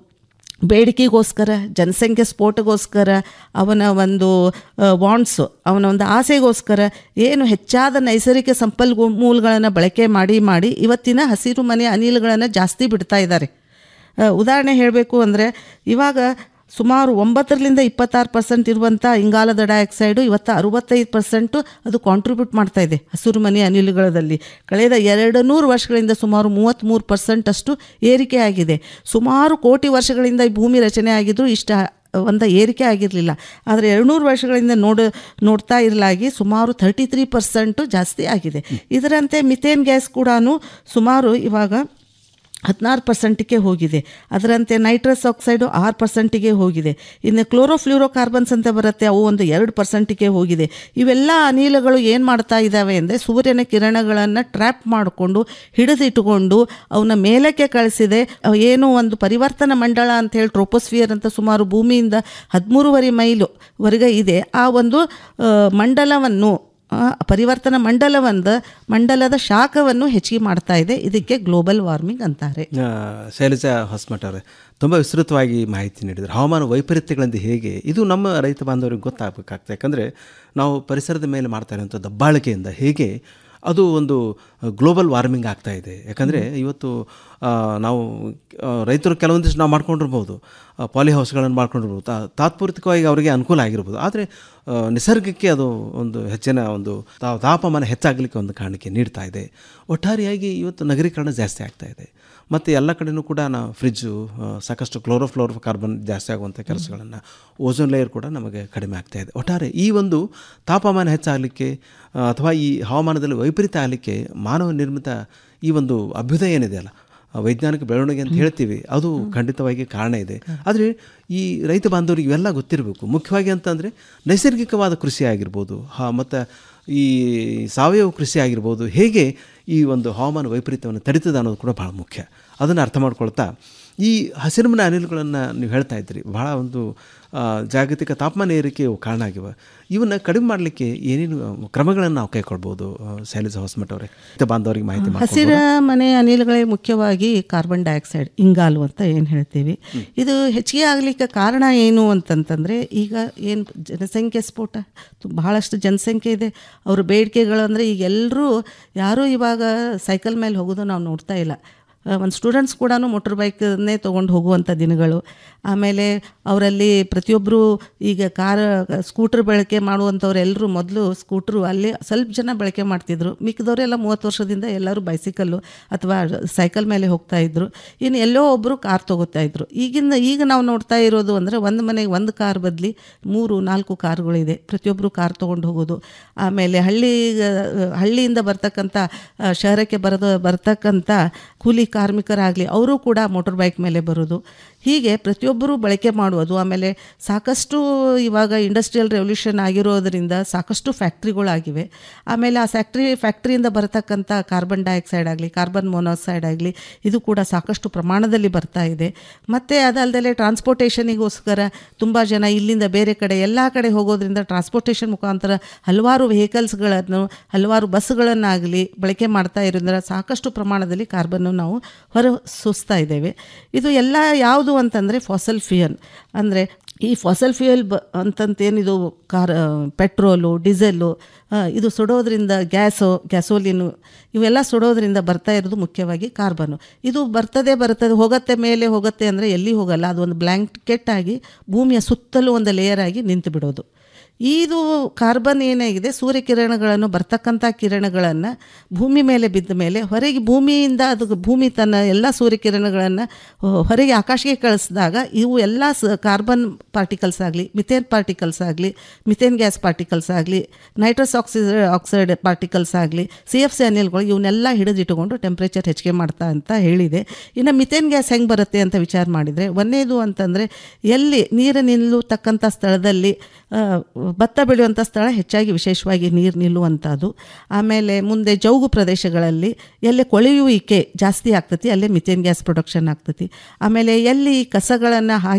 ಬೇಡಿಕೆಗೋಸ್ಕರ ಜನಸಂಖ್ಯೆ ಸ್ಫೋಟಗೋಸ್ಕರ ಅವನ ಒಂದು ವಾಂಟ್ಸು ಅವನ ಒಂದು ಆಸೆಗೋಸ್ಕರ ಏನು ಹೆಚ್ಚಾದ ನೈಸರ್ಗಿಕ ಸಂಪನ್ಮೂಲಗಳನ್ನು ಬಳಕೆ ಮಾಡಿ ಮಾಡಿ ಇವತ್ತಿನ ಹಸಿರು ಮನೆ ಅನಿಲಗಳನ್ನು ಜಾಸ್ತಿ ಬಿಡ್ತಾ ಇದ್ದಾರೆ ಆ, ಉದಾಹರಣೆ ಹೇಳಬೇಕು ಅಂದರೆ ಇವಾಗ ಸುಮಾರು ಒಂಬತ್ತರಿಂದ ಇಪ್ಪತ್ತಾರು ಪರ್ಸೆಂಟ್ ಇರುವಂಥ ಇಂಗಾಲದ ಡೈಆಕ್ಸೈಡು ಇವತ್ತು ಅರುವತ್ತೈದು ಪರ್ಸೆಂಟು ಅದು ಕಾಂಟ್ರಿಬ್ಯೂಟ್ ಮಾಡ್ತಾ ಇದೆ ಹಸಿರು ಮನೆ ಅನಿಲಗಳಲ್ಲಿ ಕಳೆದ ಎರಡು ನೂರು ವರ್ಷಗಳಿಂದ ಸುಮಾರು ಮೂವತ್ತ್ಮೂರು ಪರ್ಸೆಂಟ್ ಅಷ್ಟು ಏರಿಕೆ ಆಗಿದೆ ಸುಮಾರು ಕೋಟಿ ವರ್ಷಗಳಿಂದ ಈ ಭೂಮಿ ರಚನೆ ಆಗಿದ್ರು ಇಷ್ಟ ಒಂದು ಏರಿಕೆ ಆಗಿರಲಿಲ್ಲ ಆದರೆ ಎರಡುನೂರು ವರ್ಷಗಳಿಂದ ನೋಡ ನೋಡ್ತಾ ಇರಲಾಗಿ ಸುಮಾರು ತರ್ಟಿ ತ್ರೀ ಪರ್ಸೆಂಟು ಜಾಸ್ತಿ ಆಗಿದೆ ಇದರಂತೆ ಮಿಥೇನ್ ಗ್ಯಾಸ್ ಕೂಡ ಸುಮಾರು ಇವಾಗ ಹದಿನಾರು ಪರ್ಸೆಂಟಿಗೆ ಹೋಗಿದೆ ಅದರಂತೆ ನೈಟ್ರಸ್ ಆಕ್ಸೈಡು ಆರು ಪರ್ಸೆಂಟಿಗೆ ಹೋಗಿದೆ ಇನ್ನು ಕ್ಲೋರೋಫ್ಲೂರೋ ಕಾರ್ಬನ್ಸ್ ಅಂತ ಬರುತ್ತೆ ಅವು ಒಂದು ಎರಡು ಪರ್ಸೆಂಟಿಗೆ ಹೋಗಿದೆ ಇವೆಲ್ಲ ಅನಿಲಗಳು ಏನು ಮಾಡ್ತಾ ಇದ್ದಾವೆ ಅಂದರೆ ಸೂರ್ಯನ ಕಿರಣಗಳನ್ನು ಟ್ರ್ಯಾಪ್ ಮಾಡಿಕೊಂಡು ಹಿಡಿದಿಟ್ಟುಕೊಂಡು ಅವನ ಮೇಲಕ್ಕೆ ಕಳಿಸಿದೆ ಅವು ಏನು ಒಂದು ಪರಿವರ್ತನ ಮಂಡಳ ಅಂತ ಹೇಳಿ ಟ್ರೋಪೋಸ್ಫಿಯರ್ ಅಂತ ಸುಮಾರು ಭೂಮಿಯಿಂದ ಹದಿಮೂರುವರೆ ಮೈಲು ವರೆಗೆ ಇದೆ ಆ ಒಂದು ಆ, ಮಂಡಲವನ್ನು ಆ, ಪರಿವರ್ತನ ಮಂಡಲವೊಂದು ಮಂಡಲದ ಶಾಖವನ್ನು ಹೆಚ್ಚಿಗೆ ಮಾಡ್ತಾ ಇದೆ ಇದಕ್ಕೆ ಗ್ಲೋಬಲ್ ವಾರ್ಮಿಂಗ್ ಅಂತಾರೆ ಆ, ಶೈಲಜಾ ಹೊಸಮಠ ಅವರೇ ತುಂಬ ವಿಸ್ತೃತವಾಗಿ ಮಾಹಿತಿ ನೀಡಿದರು ಹವಾಮಾನ ವೈಪರೀತ್ಯಗಳಿಂದ ಹೇಗೆ ಇದು ನಮ್ಮ ರೈತ ಬಾಂಧವರಿಗೆ ಗೊತ್ತಾಗಬೇಕಾಗ್ತದೆ ಯಾಕಂದರೆ ನಾವು ಪರಿಸರದ ಮೇಲೆ ಮಾಡ್ತಾ ಇರುವಂಥ ದಬ್ಬಾಳಿಕೆಯಿಂದ ಹೇಗೆ ಅದು ಒಂದು ಗ್ಲೋಬಲ್ ವಾರ್ಮಿಂಗ್ ಆಗ್ತಾ ಇದೆ ಯಾಕಂದರೆ ಇವತ್ತು ಆ, ನಾವು ಆ, ರೈತರು ಕೆಲವೊಂದಿಷ್ಟು ನಾವು ಮಾಡ್ಕೊಂಡಿರ್ಬೋದು ಪಾಲಿ ಹೌಸ್ಗಳನ್ನು ಮಾಡ್ಕೊಂಡಿರ್ಬೋದು ತಾ- ತಾತ್ಪೂರ್ತಿಕವಾಗಿ ಅವರಿಗೆ ಅನುಕೂಲ ಆಗಿರ್ಬೋದು ಆದರೆ ಆ, ನಿಸರ್ಗಕ್ಕೆ ಅದು ಒಂದು ಹೆಚ್ಚಿನ ಒಂದು ತಾ- ತಾಪಮಾನ ಹೆಚ್ಚಾಗಲಿಕ್ಕೆ ಒಂದು ಕಾರಣಕ್ಕೆ ನೀಡ್ತಾ ಇದೆ ಒಟ್ಟಾರೆಯಾಗಿ ಇವತ್ತು ನಗರೀಕರಣ ಜಾಸ್ತಿ ಆಗ್ತಾ ಇದೆ ಮತ್ತು ಎಲ್ಲ ಕಡೆನೂ ಕೂಡ ನಾವು ಫ್ರಿಜ್ಜು ಆ, ಸಾಕಷ್ಟು ಕ್ಲೋರೋಫ್ಲೋರೋ ಕಾರ್ಬನ್ ಜಾಸ್ತಿ ಆಗುವಂಥ ಕೆಲಸಗಳನ್ನು ಓಝೋನ್ ಲೇಯರ್ ಕೂಡ ನಮಗೆ ಕಡಿಮೆ ಆಗ್ತಾ ಇದೆ ಒಟ್ಟಾರೆ ಈ ಒಂದು ತಾಪಮಾನ ಹೆಚ್ಚಾಗಲಿಕ್ಕೆ ಆ, ಅಥವಾ ಈ ಹವಾಮಾನದಲ್ಲಿ ವೈಪರೀತ್ಯ ಆಗಲಿಕ್ಕೆ ಮಾನವ ನಿರ್ಮಿತ ಈ ಒಂದು ಅಭ್ಯುದಯ ಏನಿದೆಯಲ್ಲ ಆ ವೈಜ್ಞಾನಿಕ ಬೆಳವಣಿಗೆ ಅಂತ ಹೇಳ್ತೀವಿ ಅದು ಖಂಡಿತವಾಗಿ ಕಾರಣ ಇದೆ ಆದರೆ ಈ ರೈತ ಬಾಂಧವರಿಗೆ ಇವೆಲ್ಲ ಗೊತ್ತಿರಬೇಕು ಮುಖ್ಯವಾಗಿ ಅಂತಂದರೆ ನೈಸರ್ಗಿಕವಾದ ಕೃಷಿ ಆಗಿರ್ಬೋದು ಹಾ ಮತ್ತು ಈ ಸಾವಯವ ಕೃಷಿ ಆಗಿರ್ಬೋದು ಹೇಗೆ ಈ ಒಂದು ಹವಾಮಾನ ವೈಪರೀತ್ಯವನ್ನು ತಡೀತದೆ ಅನ್ನೋದು ಕೂಡ ಭಾಳ ಮುಖ್ಯ ಅದನ್ನು ಅರ್ಥ ಮಾಡ್ಕೊಳ್ತಾ ಈ ಹಸಿರುಮನೆ ಅನಿಲಗಳನ್ನು ನೀವು ಹೇಳ್ತಾ ಇದ್ರಿ ಭಾಳ ಒಂದು ಆ, ಜಾಗತಿಕ ತಾಪಮಾನ ಏರಿಕೆಯು ಕಾರಣ ಆಗಿವೆ ಇವನ್ನ ಕಡಿಮೆ ಮಾಡಲಿಕ್ಕೆ ಏನೇನು ಕ್ರಮಗಳನ್ನು ನಾವು ಕೈಗೊಳ್ಬೋದು ಆ, ಶೈಲಜಾ ಹೊಸಮಠ ಅವರೇ ರೈತ ಬಾಂಧವರಿಗೆ ಮಾಹಿತಿ ಹಸಿರ ಮಾಡ್ಕೊಳ್ಬೋದಾ? ಮನೆ ಅನಿಲಗಳೇ ಮುಖ್ಯವಾಗಿ ಕಾರ್ಬನ್ ಡೈಆಕ್ಸೈಡ್ ಇಂಗಾಲು ಅಂತ ಏನು ಹೇಳ್ತೀವಿ ಇದು ಹೆಚ್ಚಿಗೆ ಆಗಲಿಕ್ಕೆ ಕಾರಣ ಏನು ಅಂತಂತಂದರೆ ಈಗ ಏನು ಜನಸಂಖ್ಯೆ ಸ್ಫೋಟ ತು- ಬಹಳಷ್ಟು ಜನಸಂಖ್ಯೆ ಇದೆ ಅವ್ರ ಬೇಡಿಕೆಗಳು ಅಂದರೆ ಈಗ ಎಲ್ಲರೂ ಯಾರೂ ಇವಾಗ ಸೈಕಲ್ ಮೇಲೆ ಹೋಗೋದು ನಾವು ನೋಡ್ತಾ ಇಲ್ಲ ಒಂದು ಸ್ಟೂಡೆಂಟ್ಸ್ ಕೂಡ ಮೋಟರ್ ಬೈಕನ್ನೇ ತೊಗೊಂಡು ಹೋಗುವಂಥ ದಿನಗಳು ಆಮೇಲೆ ಅವರಲ್ಲಿ ಪ್ರತಿಯೊಬ್ಬರು ಈಗ ಕಾರ ಸ್ಕೂಟ್ರ್ ಬಳಕೆ ಮಾಡುವಂಥವ್ರೆಲ್ಲರೂ ಮೊದಲು ಸ್ಕೂಟ್ರು ಅಲ್ಲಿ ಸ್ವಲ್ಪ ಜನ ಬಳಕೆ ಮಾಡ್ತಿದ್ರು ಮಿಕ್ಕಿದವರೆಲ್ಲ ಮೂವತ್ತು ವರ್ಷದಿಂದ ಎಲ್ಲರೂ ಬೈಸಿಕಲ್ಲು ಅಥವಾ ಸೈಕಲ್ ಮೇಲೆ ಹೋಗ್ತಾ ಇದ್ರು ಇನ್ನು ಎಲ್ಲೋ ಒಬ್ಬರು ಕಾರ್ ತೊಗೋತಾ ಇದ್ರು ಈಗಿನ ಈಗ ನಾವು ನೋಡ್ತಾ ಇರೋದು ಅಂದರೆ ಒಂದು ಮನೆಗೆ ಒಂದು ಕಾರ್ ಬದಲಿ ಮೂರು ನಾಲ್ಕು ಕಾರುಗಳಿದೆ ಪ್ರತಿಯೊಬ್ಬರು ಕಾರ್ ತೊಗೊಂಡು ಹೋಗೋದು ಆಮೇಲೆ ಹಳ್ಳಿ ಹಳ್ಳಿಯಿಂದ ಬರ್ತಕ್ಕಂಥ ಆ, ಶಹರಕ್ಕೆ ಬರೋದು ಬರ್ತಕ್ಕಂಥ ಕೂಲಿ ಕಾರ್ಮಿಕರಾಗಲಿ ಅವರು ಕೂಡ ಮೋಟರ್ ಬೈಕ್ ಮೇಲೆ ಬರೋದು ಹೀಗೆ ಪ್ರತಿಯೊಬ್ಬರು ಬಳಕೆ ಮಾಡುವುದು ಆಮೇಲೆ ಸಾಕಷ್ಟು ಇವಾಗ ಇಂಡಸ್ಟ್ರಿಯಲ್ ರೆವಲ್ಯೂಷನ್ ಆಗಿರೋದರಿಂದ ಸಾಕಷ್ಟು ಫ್ಯಾಕ್ಟ್ರಿಗಳಾಗಿವೆ ಆಮೇಲೆ ಆ ಫ್ಯಾಕ್ಟ್ರಿ ಫ್ಯಾಕ್ಟ್ರಿಯಿಂದ ಬರತಕ್ಕಂಥ ಕಾರ್ಬನ್ ಡೈಆಕ್ಸೈಡ್ ಆಗಲಿ ಕಾರ್ಬನ್ ಮೊನಾಕ್ಸೈಡ್ ಆಗಲಿ ಇದು ಕೂಡ ಸಾಕಷ್ಟು ಪ್ರಮಾಣದಲ್ಲಿ ಬರ್ತಾ ಇದೆ ಮತ್ತು ಅದಲ್ಲದೆ ಟ್ರಾನ್ಸ್ಪೋರ್ಟೇಷನಿಗೋಸ್ಕರ ತುಂಬ ಜನ ಇಲ್ಲಿಂದ ಬೇರೆ ಕಡೆ ಎಲ್ಲ ಕಡೆ ಹೋಗೋದ್ರಿಂದ ಟ್ರಾನ್ಸ್ಪೋರ್ಟೇಷನ್ ಮುಖಾಂತರ ಹಲವಾರು ವೆಹಿಕಲ್ಸ್ಗಳನ್ನು ಹಲವಾರು ಬಸ್ಸುಗಳನ್ನಾಗಲಿ ಬಳಕೆ ಮಾಡ್ತಾ ಇರೋದ್ರಿಂದ ಸಾಕಷ್ಟು ಪ್ರಮಾಣದಲ್ಲಿ ಕಾರ್ಬನ್ನು ನಾವು ಹೊರ ಸೂಸ್ತಾ ಇದ್ದೇವೆ ಇದು ಎಲ್ಲ ಯಾವುದು ಅಂತಂದರೆ ಫಾಸಲ್ ಫ್ಯೂಯಲ್ ಅಂದರೆ ಈ ಫಾಸಲ್ ಫ್ಯೂಯಲ್ ಬ ಅಂತಂತೇನಿದು ಕಾರ್ ಪೆಟ್ರೋಲು ಡೀಸೆಲ್ಲು ಆ, ಇದು ಸುಡೋದ್ರಿಂದ ಗ್ಯಾಸು ಗ್ಯಾಸೋಲಿನು ಇವೆಲ್ಲ ಸುಡೋದ್ರಿಂದ ಬರ್ತಾ ಇರೋದು ಮುಖ್ಯವಾಗಿ ಕಾರ್ಬನ್ನು ಇದು ಬರ್ತದೆ ಬರ್ತದೆ ಹೋಗುತ್ತೆ ಮೇಲೆ ಹೋಗುತ್ತೆ ಅಂದರೆ ಎಲ್ಲಿ ಹೋಗಲ್ಲ ಅದು ಒಂದು ಬ್ಲ್ಯಾಂಕೆಟ್ ಆಗಿ ಭೂಮಿಯ ಸುತ್ತಲೂ ಒಂದು ಲೇಯರ್ ಆಗಿ ನಿಂತು ಬಿಡೋದು ಇದು ಕಾರ್ಬನ್ ಏನಾಗಿದೆ ಸೂರ್ಯಕಿರಣಗಳನ್ನು ಬರ್ತಕ್ಕಂಥ ಕಿರಣಗಳನ್ನು ಭೂಮಿ ಮೇಲೆ ಬಿದ್ದ ಮೇಲೆ ಹೊರಗೆ ಭೂಮಿಯಿಂದ ಅದು ಭೂಮಿ ತನ್ನ ಎಲ್ಲ ಸೂರ್ಯಕಿರಣಗಳನ್ನು ಹೊರಗೆ ಆಕಾಶಕ್ಕೆ ಕಳಿಸಿದಾಗ ಇವು ಎಲ್ಲ ಸ ಕಾರ್ಬನ್ ಪಾರ್ಟಿಕಲ್ಸ್ ಆಗಲಿ ಮಿಥೇನ್ ಪಾರ್ಟಿಕಲ್ಸ್ ಆಗಲಿ ಮಿಥೇನ್ ಗ್ಯಾಸ್ ಪಾರ್ಟಿಕಲ್ಸ್ ಆಗಲಿ ನೈಟ್ರಸ್ ಆಕ್ಸಿಡ್ ಆಕ್ಸೈಡ್ ಪಾರ್ಟಿಕಲ್ಸ್ ಆಗಲಿ ಸಿ ಎಫ್ ಸಿ ಅನಿಲ್ಗಳು ಇವನ್ನೆಲ್ಲ ಹಿಡಿದಿಟ್ಟುಕೊಂಡು ಟೆಂಪ್ರೇಚರ್ ಹೆಚ್ಚಿಗೆ ಮಾಡ್ತಾ ಅಂತ ಹೇಳಿದೆ ಇನ್ನು ಮಿಥೇನ್ ಗ್ಯಾಸ್ ಹೆಂಗೆ ಬರುತ್ತೆ ಅಂತ ವಿಚಾರ ಮಾಡಿದರೆ ಒಂದೇದು ಅಂತಂದರೆ ಎಲ್ಲಿ ನೀರು ನಿಲ್ಲತಕ್ಕಂಥ ಸ್ಥಳದಲ್ಲಿ ಆ, ಭತ್ತ ಬೆಳೆಯುವಂಥ ಸ್ಥಳ ಹೆಚ್ಚಾಗಿ ವಿಶೇಷವಾಗಿ ನೀರು ನಿಲ್ಲುವಂಥದ್ದು ಆಮೇಲೆ ಮುಂದೆ ಜೌಗು ಪ್ರದೇಶಗಳಲ್ಲಿ ಎಲ್ಲಿ ಕೊಳೆಯುವಿಕೆ ಜಾಸ್ತಿ ಆಗ್ತತಿ ಅಲ್ಲೇ ಮಿಥೇನ್ ಗ್ಯಾಸ್ ಪ್ರೊಡಕ್ಷನ್ ಆಗ್ತತಿ ಆಮೇಲೆ ಎಲ್ಲಿ ಕಸಗಳನ್ನು ಹಾಗೆ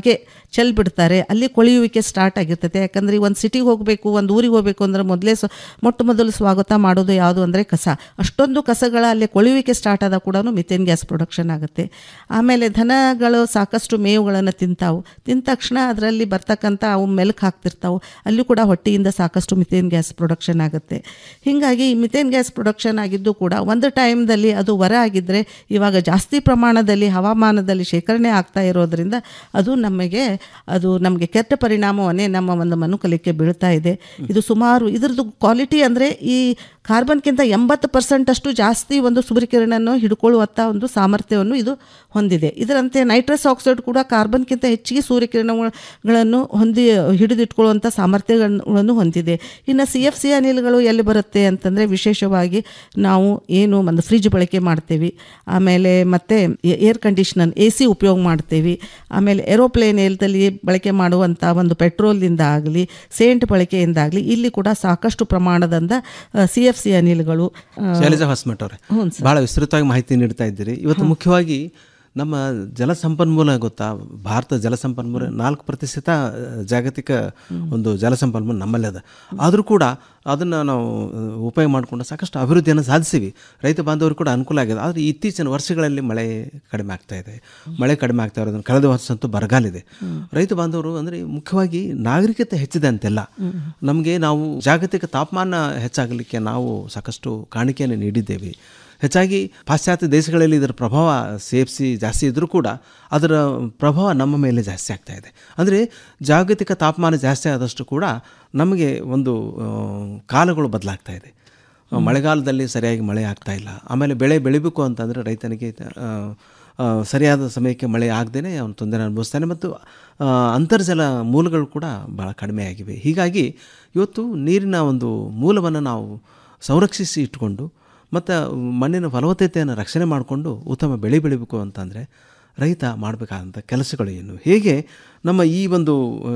ಚೆಲ್ ಬಿಡ್ತಾರೆ ಅಲ್ಲಿ ಕೊಳೆಯುವಿಕೆ ಸ್ಟಾರ್ಟ್ ಆಗಿರ್ತೈತೆ ಯಾಕಂದರೆ ಒಂದು ಸಿಟಿಗೆ ಹೋಗಬೇಕು ಒಂದು ಊರಿಗೆ ಹೋಗಬೇಕು ಅಂದ್ರೆ ಮೊದಲೇ ಸ ಮೊಟ್ಟ ಮೊದಲು ಸ್ವಾಗತ ಮಾಡೋದು ಯಾವುದು ಅಂದರೆ ಕಸ ಅಷ್ಟೊಂದು ಕಸಗಳ ಅಲ್ಲಿ ಕೊಳೆಯುವಿಕೆ ಸ್ಟಾರ್ಟ್ ಆದಾಗ ಕೂಡ ಮಿಥೇನ್ ಗ್ಯಾಸ್ ಪ್ರೊಡಕ್ಷನ್ ಆಗುತ್ತೆ ಆಮೇಲೆ ದನಗಳು ಸಾಕಷ್ಟು ಮೇವುಗಳನ್ನು ತಿಂತಾವು ತಿಂದ ತಕ್ಷಣ ಅದರಲ್ಲಿ ಬರ್ತಕ್ಕಂಥ ಅವು ಮೆಲುಕು ಹಾಕ್ತಿರ್ತಾವೆ ಅಲ್ಲಿ ಕೂಡ ಹೊಟ್ಟೆಯಿಂದ ಸಾಕಷ್ಟು ಮಿಥೇನ್ ಗ್ಯಾಸ್ ಪ್ರೊಡಕ್ಷನ್ ಆಗುತ್ತೆ ಹೀಗಾಗಿ ಈ ಮಿಥೇನ್ ಗ್ಯಾಸ್ ಪ್ರೊಡಕ್ಷನ್ ಆಗಿದ್ದು ಕೂಡ ಒಂದು ಟೈಮ್ದಲ್ಲಿ ಅದು ಹೊರ ಆಗಿದ್ದರೆ ಇವಾಗ ಜಾಸ್ತಿ ಪ್ರಮಾಣದಲ್ಲಿ ಹವಾಮಾನದಲ್ಲಿ ಶೇಖರಣೆ ಆಗ್ತಾ ಇರೋದ್ರಿಂದ ಅದು ನಮಗೆ ಅದು ನಮಗೆ ಕೆಟ್ಟ ಪರಿಣಾಮವನ್ನೇ ನಮ್ಮ ಒಂದು ಮನುಕುಲಕ್ಕೆ ಬೀಳ್ತಾ ಇದೆ ಇದು ಸುಮಾರು ಇದ್ರದ್ದು ಕ್ವಾಲಿಟಿ ಅಂದರೆ ಈ ಕಾರ್ಬನ್ಗಿಂತ ಎಂಬತ್ತು ಪರ್ಸೆಂಟ್ ಅಷ್ಟು ಜಾಸ್ತಿ ಒಂದು ಸೂರ್ಯಕಿರಣವನ್ನು ಹಿಡ್ಕೊಳ್ಳುವಂಥ ಒಂದು ಸಾಮರ್ಥ್ಯವನ್ನು ಇದು ಹೊಂದಿದೆ ಇದರಂತೆ ನೈಟ್ರಸ್ ಆಕ್ಸೈಡ್ ಕೂಡ ಕಾರ್ಬನ್ಗಿಂತ ಹೆಚ್ಚಿಗೆ ಸೂರ್ಯಕಿರಣಗಳನ್ನು ಹೊಂದಿ ಹಿಡಿದಿಟ್ಕೊಳ್ಳುವಂಥ ಸಾಮರ್ಥ್ಯಗಳನ್ನು ಹೊಂದಿದೆ ಇನ್ನು ಸಿ ಎಫ್ ಸಿ ಅನಿಲಗಳು ಎಲ್ಲಿ ಬರುತ್ತೆ ಅಂತಂದರೆ ವಿಶೇಷವಾಗಿ ನಾವು ಏನು ಒಂದು ಫ್ರಿಜ್ ಬಳಕೆ ಮಾಡ್ತೀವಿ ಆಮೇಲೆ ಮತ್ತು ಏರ್ ಕಂಡೀಷ್ನರ್ ಎ ಸಿ ಉಪಯೋಗ ಮಾಡ್ತೀವಿ ಆಮೇಲೆ ಏರೋಪ್ಲೇನ್ ಏಲ್ದಲ್ಲಿ ಬಳಕೆ ಮಾಡುವಂಥ ಒಂದು ಪೆಟ್ರೋಲ್ದಿಂದ ಆಗಲಿ ಸೇಂಟ್ ಬಳಕೆಯಿಂದಾಗಲಿ ಇಲ್ಲಿ ಕೂಡ ಸಾಕಷ್ಟು ಪ್ರಮಾಣದಿಂದ ಸಿ ಎಫ್ ಸಿ ಅನಿಲಗಳು ಆ, ಶೈಲಜಾ ಹೊಸಮಠ ಅವರೇ ಹ್ಞೂ ಸರ್. ಭಾಳ ವಿಸ್ತೃತವಾಗಿ ಮಾಹಿತಿ ನೀಡ್ತಾ ಇದ್ದೀರಿ ಇವತ್ತು ಮುಖ್ಯವಾಗಿ ನಮ್ಮ ಜಲಸಂಪನ್ಮೂಲ ಗೊತ್ತಾ ಭಾರತ ಜಲಸಂಪನ್ಮೂಲ ನಾಲ್ಕು ಪ್ರತಿಶತ ಜಾಗತಿಕ ಒಂದು ಜಲಸಂಪನ್ಮೂಲ ನಮ್ಮಲ್ಲಿ ಅದ ಆದರೂ ಕೂಡ ಅದನ್ನು ನಾವು ಅಹ್, ಉಪಯೋಗ ಮಾಡಿಕೊಂಡು ಸಾಕಷ್ಟು ಅಭಿವೃದ್ಧಿಯನ್ನು ಸಾಧಿಸಿವಿ ರೈತ ಬಾಂಧವರು ಕೂಡ ಅನುಕೂಲ ಆಗಿದೆ ಆದರೆ ಇತ್ತೀಚಿನ ವರ್ಷಗಳಲ್ಲಿ ಮಳೆ ಕಡಿಮೆ ಆಗ್ತಾ ಇದೆ ಮಳೆ ಕಡಿಮೆ ಆಗ್ತಾ ಇರೋದನ್ನು ಕಳೆದ ವರ್ಷಂತೂ ಬರಗಾಲಿದೆ ರೈತ ಬಾಂಧವರು ಅಂದರೆ ಮುಖ್ಯವಾಗಿ ನಾಗರಿಕತೆ ಹೆಚ್ಚಿದೆ ಅಂತೆಲ್ಲ ನಮಗೆ ನಾವು ಜಾಗತಿಕ ತಾಪಮಾನ ಹೆಚ್ಚಾಗಲಿಕ್ಕೆ ನಾವು ಸಾಕಷ್ಟು ಕಾಣಿಕೆಯನ್ನು ನೀಡಿದ್ದೇವೆ ಹೆಚ್ಚಾಗಿ ಪಾಶ್ಚಾತ್ಯ ದೇಶಗಳಲ್ಲಿ ಇದರ ಪ್ರಭಾವ ಸೇರಿಸಿ ಜಾಸ್ತಿ ಇದ್ದರೂ ಕೂಡ ಅದರ ಪ್ರಭಾವ ನಮ್ಮ ಮೇಲೆ ಜಾಸ್ತಿ ಆಗ್ತಾ ಇದೆ ಅಂದರೆ ಜಾಗತಿಕ ತಾಪಮಾನ ಜಾಸ್ತಿ ಆದಷ್ಟು ಕೂಡ ನಮಗೆ ಒಂದು ಆ, ಕಾಲಗಳು ಬದಲಾಗ್ತಾ ಇದೆ ಆ, ಮಳೆಗಾಲದಲ್ಲಿ ಸರಿಯಾಗಿ ಮಳೆ ಆಗ್ತಾ ಇಲ್ಲ ಆಮೇಲೆ ಬೆಳೆ ಬೆಳಿಬೇಕು ಅಂತಂದರೆ ರೈತನಿಗೆ ಆ, ಆ, ಸರಿಯಾದ ಸಮಯಕ್ಕೆ ಮಳೆ ಆಗದೇ ಅವನು ತೊಂದರೆ ಅನುಭವಿಸ್ತಾನೆ ಮತ್ತು ಆ, ಅಂತರ್ಜಲ ಮೂಲಗಳು ಕೂಡ ಭಾಳ ಕಡಿಮೆ ಆಗಿವೆ ಹೀಗಾಗಿ ಇವತ್ತು ನೀರಿನ ಒಂದು ಮೂಲವನ್ನು ನಾವು ಸಂರಕ್ಷಿಸಿ ಇಟ್ಕೊಂಡು ಮತ್ತು ಮಣ್ಣಿನ ಫಲವತ್ತತೆಯನ್ನು ರಕ್ಷಣೆ ಮಾಡಿಕೊಂಡು ಉತ್ತಮ ಬೆಳೆ ಬೆಳಿಬೇಕು ಅಂತಂದರೆ ರೈತ ಮಾಡಬೇಕಾದಂಥ ಕೆಲಸಗಳು ಏನು ಹೇಗೆ ನಮ್ಮ ಈ ಒಂದು ಆ,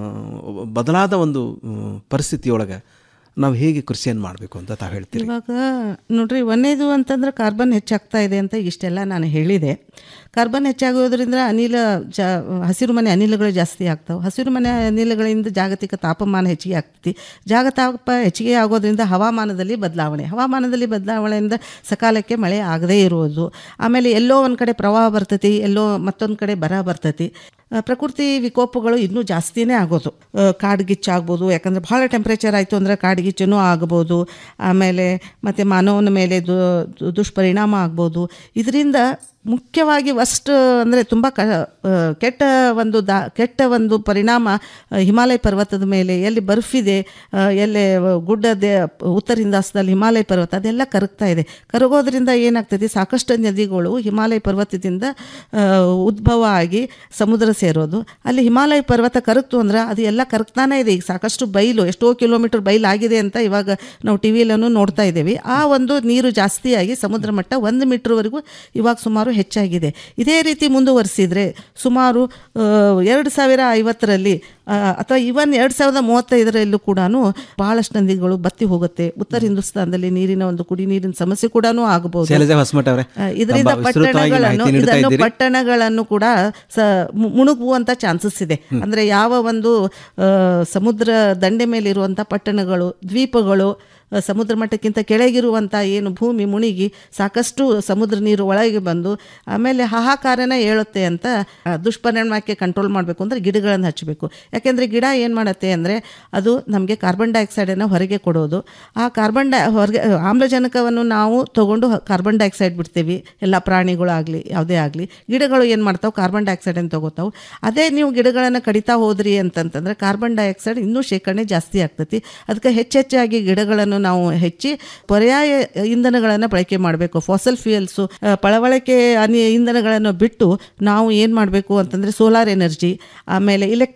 ಬದಲಾದ ಒಂದು ಆ, ಪರಿಸ್ಥಿತಿಯೊಳಗೆ ನಾವು ಹೇಗೆ ಕೃಷಿಯನ್ನು ಮಾಡಬೇಕು ಅಂತ ತಾವು ಹೇಳ್ತೀರಿ ಇವಾಗ ನೋಡ್ರಿ ಒಂದೇದು ಅಂತಂದ್ರೆ ಕಾರ್ಬನ್ ಹೆಚ್ಚಾಗ್ತಾ ಇದೆ ಅಂತ ಇಷ್ಟೆಲ್ಲ ನಾನು ಹೇಳಿದೆ ಕಾರ್ಬನ್ ಹೆಚ್ಚಾಗೋದ್ರಿಂದ ಅನಿಲ ಜಾ ಹಸಿರು ಮನೆ ಅನಿಲಗಳು ಜಾಸ್ತಿ ಆಗ್ತಾವೆ ಹಸಿರು ಮನೆ ಅನಿಲಗಳಿಂದ ಜಾಗತಿಕ ತಾಪಮಾನ ಹೆಚ್ಚಿಗೆ ಆಗ್ತೈತಿ ಜಾಗತಾಪ ಹೆಚ್ಚಿಗೆ ಆಗೋದ್ರಿಂದ ಹವಾಮಾನದಲ್ಲಿ ಬದಲಾವಣೆ ಹವಾಮಾನದಲ್ಲಿ ಬದಲಾವಣೆಯಿಂದ ಸಕಾಲಕ್ಕೆ ಮಳೆ ಆಗದೇ ಇರುವುದು ಆಮೇಲೆ ಎಲ್ಲೋ ಒಂದು ಕಡೆ ಪ್ರವಾಹ ಬರ್ತೈತಿ ಎಲ್ಲೋ ಮತ್ತೊಂದು ಕಡೆ ಬರ ಬರ್ತೈತಿ ಆ, ಪ್ರಕೃತಿ ವಿಕೋಪಗಳು ಇನ್ನೂ ಜಾಸ್ತಿನೇ ಆಗೋದು ಆ, ಕಾಡ್ಗಿಚ್ಚಾಗ್ಬೋದು ಯಾಕಂದರೆ ಭಾಳ ಟೆಂಪ್ರೇಚರ್ ಆಯಿತು ಅಂದರೆ ಕಾಡ್ಗಿಚ್ಚೂ ಆಗ್ಬೋದು ಆಮೇಲೆ ಮತ್ತು ಮಾನವನ ಮೇಲೆ ದು ದು- ದುಷ್ಪರಿಣಾಮ ಆಗ್ಬೋದು ಇದರಿಂದ ಮುಖ್ಯವಾಗಿ ಫಸ್ಟ್ ಅಂದರೆ ತುಂಬ ಕ ಆ, ಕೆಟ್ಟ ಒಂದು ದಾ ಕೆಟ್ಟ ಒಂದು ಪರಿಣಾಮ ಆ, ಹಿಮಾಲಯ ಪರ್ವತದ ಮೇಲೆ ಎಲ್ಲಿ ಬರ್ಫಿದೆ ಆ, ಎಲ್ಲಿ ಗುಡ್ಡದ ಉತ್ತರ ಹಿಂದಾಸದಲ್ಲಿ ಹಿಮಾಲಯ ಪರ್ವತ ಅದೆಲ್ಲ ಕರಗ್ತಾ ಇದೆ ಕರಗೋದ್ರಿಂದ ಏನಾಗ್ತದೆ ಸಾಕಷ್ಟು ನದಿಗಳು ಹಿಮಾಲಯ ಪರ್ವತದಿಂದ ಆ, ಉದ್ಭವ ಆಗಿ ಸಮುದ್ರ ಸೇರೋದು ಅಲ್ಲಿ ಹಿಮಾಲಯ ಪರ್ವತ ಕರಗ್ತು ಅಂದ್ರೆ ಅದು ಎಲ್ಲ ಕರಗ್ತಾನೆ ಇದೆ ಈಗ ಸಾಕಷ್ಟು ಬಯಲು ಎಷ್ಟೋ ಕಿಲೋಮೀಟರ್ ಬಯಲು ಆಗಿದೆ ಅಂತ ಇವಾಗ ನಾವು ಟಿ ವಿಯಲ್ಲೂ ನೋಡ್ತಾ ಇದ್ದೇವೆ ಆ ಒಂದು ನೀರು ಜಾಸ್ತಿಯಾಗಿ ಸಮುದ್ರ ಮಟ್ಟ ಒಂದು ಮೀಟ್ರ್ವರೆಗೂ ಇವಾಗ ಸುಮಾರು ಹೆಚ್ಚಾಗಿದೆ ಇದೇ ರೀತಿ ಮುಂದುವರಿಸಿದರೆ ಸುಮಾರು ಆ, ಎರಡು ಸಾವಿರ ಐವತ್ತರಲ್ಲಿ ಆ, ಅಥವಾ ಇವನ್ ಎರಡು ಸಾವಿರದ ಮೂವತ್ತೈದರಲ್ಲೂ ಕೂಡ ಬಹಳಷ್ಟು ನದಿಗಳು ಬತ್ತಿ ಹೋಗುತ್ತೆ ಉತ್ತರ ಹಿಂದೂಸ್ತಾನದಲ್ಲಿ ನೀರಿನ ಒಂದು ಕುಡಿ ನೀರಿನ ಸಮಸ್ಯೆ ಕೂಡ ಆಗಬಹುದು ಶೈಲಜಾ ಹೊಸಮಠ ಅವರೇ ಇದರಿಂದ ತುಂಬ ವಿಸ್ತೃತವಾಗಿ ಪಟ್ಟಣಗಳನ್ನು ಮಾಹಿತಿ ನೀಡ್ತಾ ಇದನ್ನು ಇದ್ದೀರಿ. ಪಟ್ಟಣಗಳನ್ನು ಕೂಡ ಸ ಮು- ಮುಣುಗುವಂಥ ಚಾನ್ಸಸ್ ಇದೆ ಅಂದರೆ ಯಾವ ಒಂದು ಆ, ಸಮುದ್ರ ದಂಡೆ ಮೇಲೆ ಇರುವಂಥ ಪಟ್ಟಣಗಳು ದ್ವೀಪಗಳು ಆ, ಸಮುದ್ರ ಮಟ್ಟಕ್ಕಿಂತ ಕೆಳಗಿರುವಂಥ ಏನು ಭೂಮಿ ಮುಳುಗಿ ಸಾಕಷ್ಟು ಸಮುದ್ರ ನೀರು ಒಳಗೆ ಬಂದು ಆಮೇಲೆ ಹಾಹಾಕಾರನ ಹೇಳುತ್ತೆ ಅಂತ ಆ, ದುಷ್ಪರಿಣಾಮಕ್ಕೆ ಕಂಟ್ರೋಲ್ ಮಾಡಬೇಕು ಅಂದರೆ ಗಿಡಗಳನ್ನು ಹಚ್ಚಬೇಕು ಯಾಕೆಂದರೆ ಗಿಡ ಏನು ಮಾಡುತ್ತೆ ಅಂದರೆ ಅದು ನಮಗೆ ಕಾರ್ಬನ್ ಡೈಆಕ್ಸೈಡನ್ನು ಹೊರಗೆ ಕೊಡೋದು ಆ ಕಾರ್ಬನ್ ಡೈ ಹೊರಗೆ ಆಮ್ಲಜನಕವನ್ನು ನಾವು ತಗೊಂಡು ಕಾರ್ಬನ್ ಡೈಆಕ್ಸೈಡ್ ಬಿಡ್ತೀವಿ ಎಲ್ಲ ಪ್ರಾಣಿಗಳಾಗಲಿ ಯಾವುದೇ ಆಗಲಿ ಗಿಡಗಳು ಏನು ಮಾಡ್ತಾವೆ ಕಾರ್ಬನ್ ಡೈಆಕ್ಸೈಡನ್ನು ತಗೋತಾವೆ ಅದೇ ನೀವು ಗಿಡಗಳನ್ನು ಕಡಿತಾ ಹೋದ್ರಿ ಅಂತಂತಂದ್ರೆ ಕಾರ್ಬನ್ ಡೈಆಕ್ಸೈಡ್ ಇನ್ನೂ ಶೇಖರಣೆ ಜಾಸ್ತಿ ಆಗ್ತೈತಿ ಅದಕ್ಕೆ ಹೆಚ್ಚೆಚ್ಚಾಗಿ ಗಿಡಗಳನ್ನು ನಾವು ಹೆಚ್ಚಿ ಪರ್ಯಾಯ ಇಂಧನಗಳನ್ನು ಬಳಕೆ ಮಾಡಬೇಕು ಫಾಸಲ್ ಫ್ಯೂಯಲ್ಸು ಪಳವಳಿಕೆ ಅನಿ ಇಂಧನಗಳನ್ನು ಬಿಟ್ಟು ನಾವು ಏನು ಮಾಡಬೇಕು ಅಂತಂದರೆ ಸೋಲಾರ್ ಎನರ್ಜಿ ಆಮೇಲೆ ಇಲೆಕ್ಟ್ರಿಕ್ ಎನರ್ಜಿ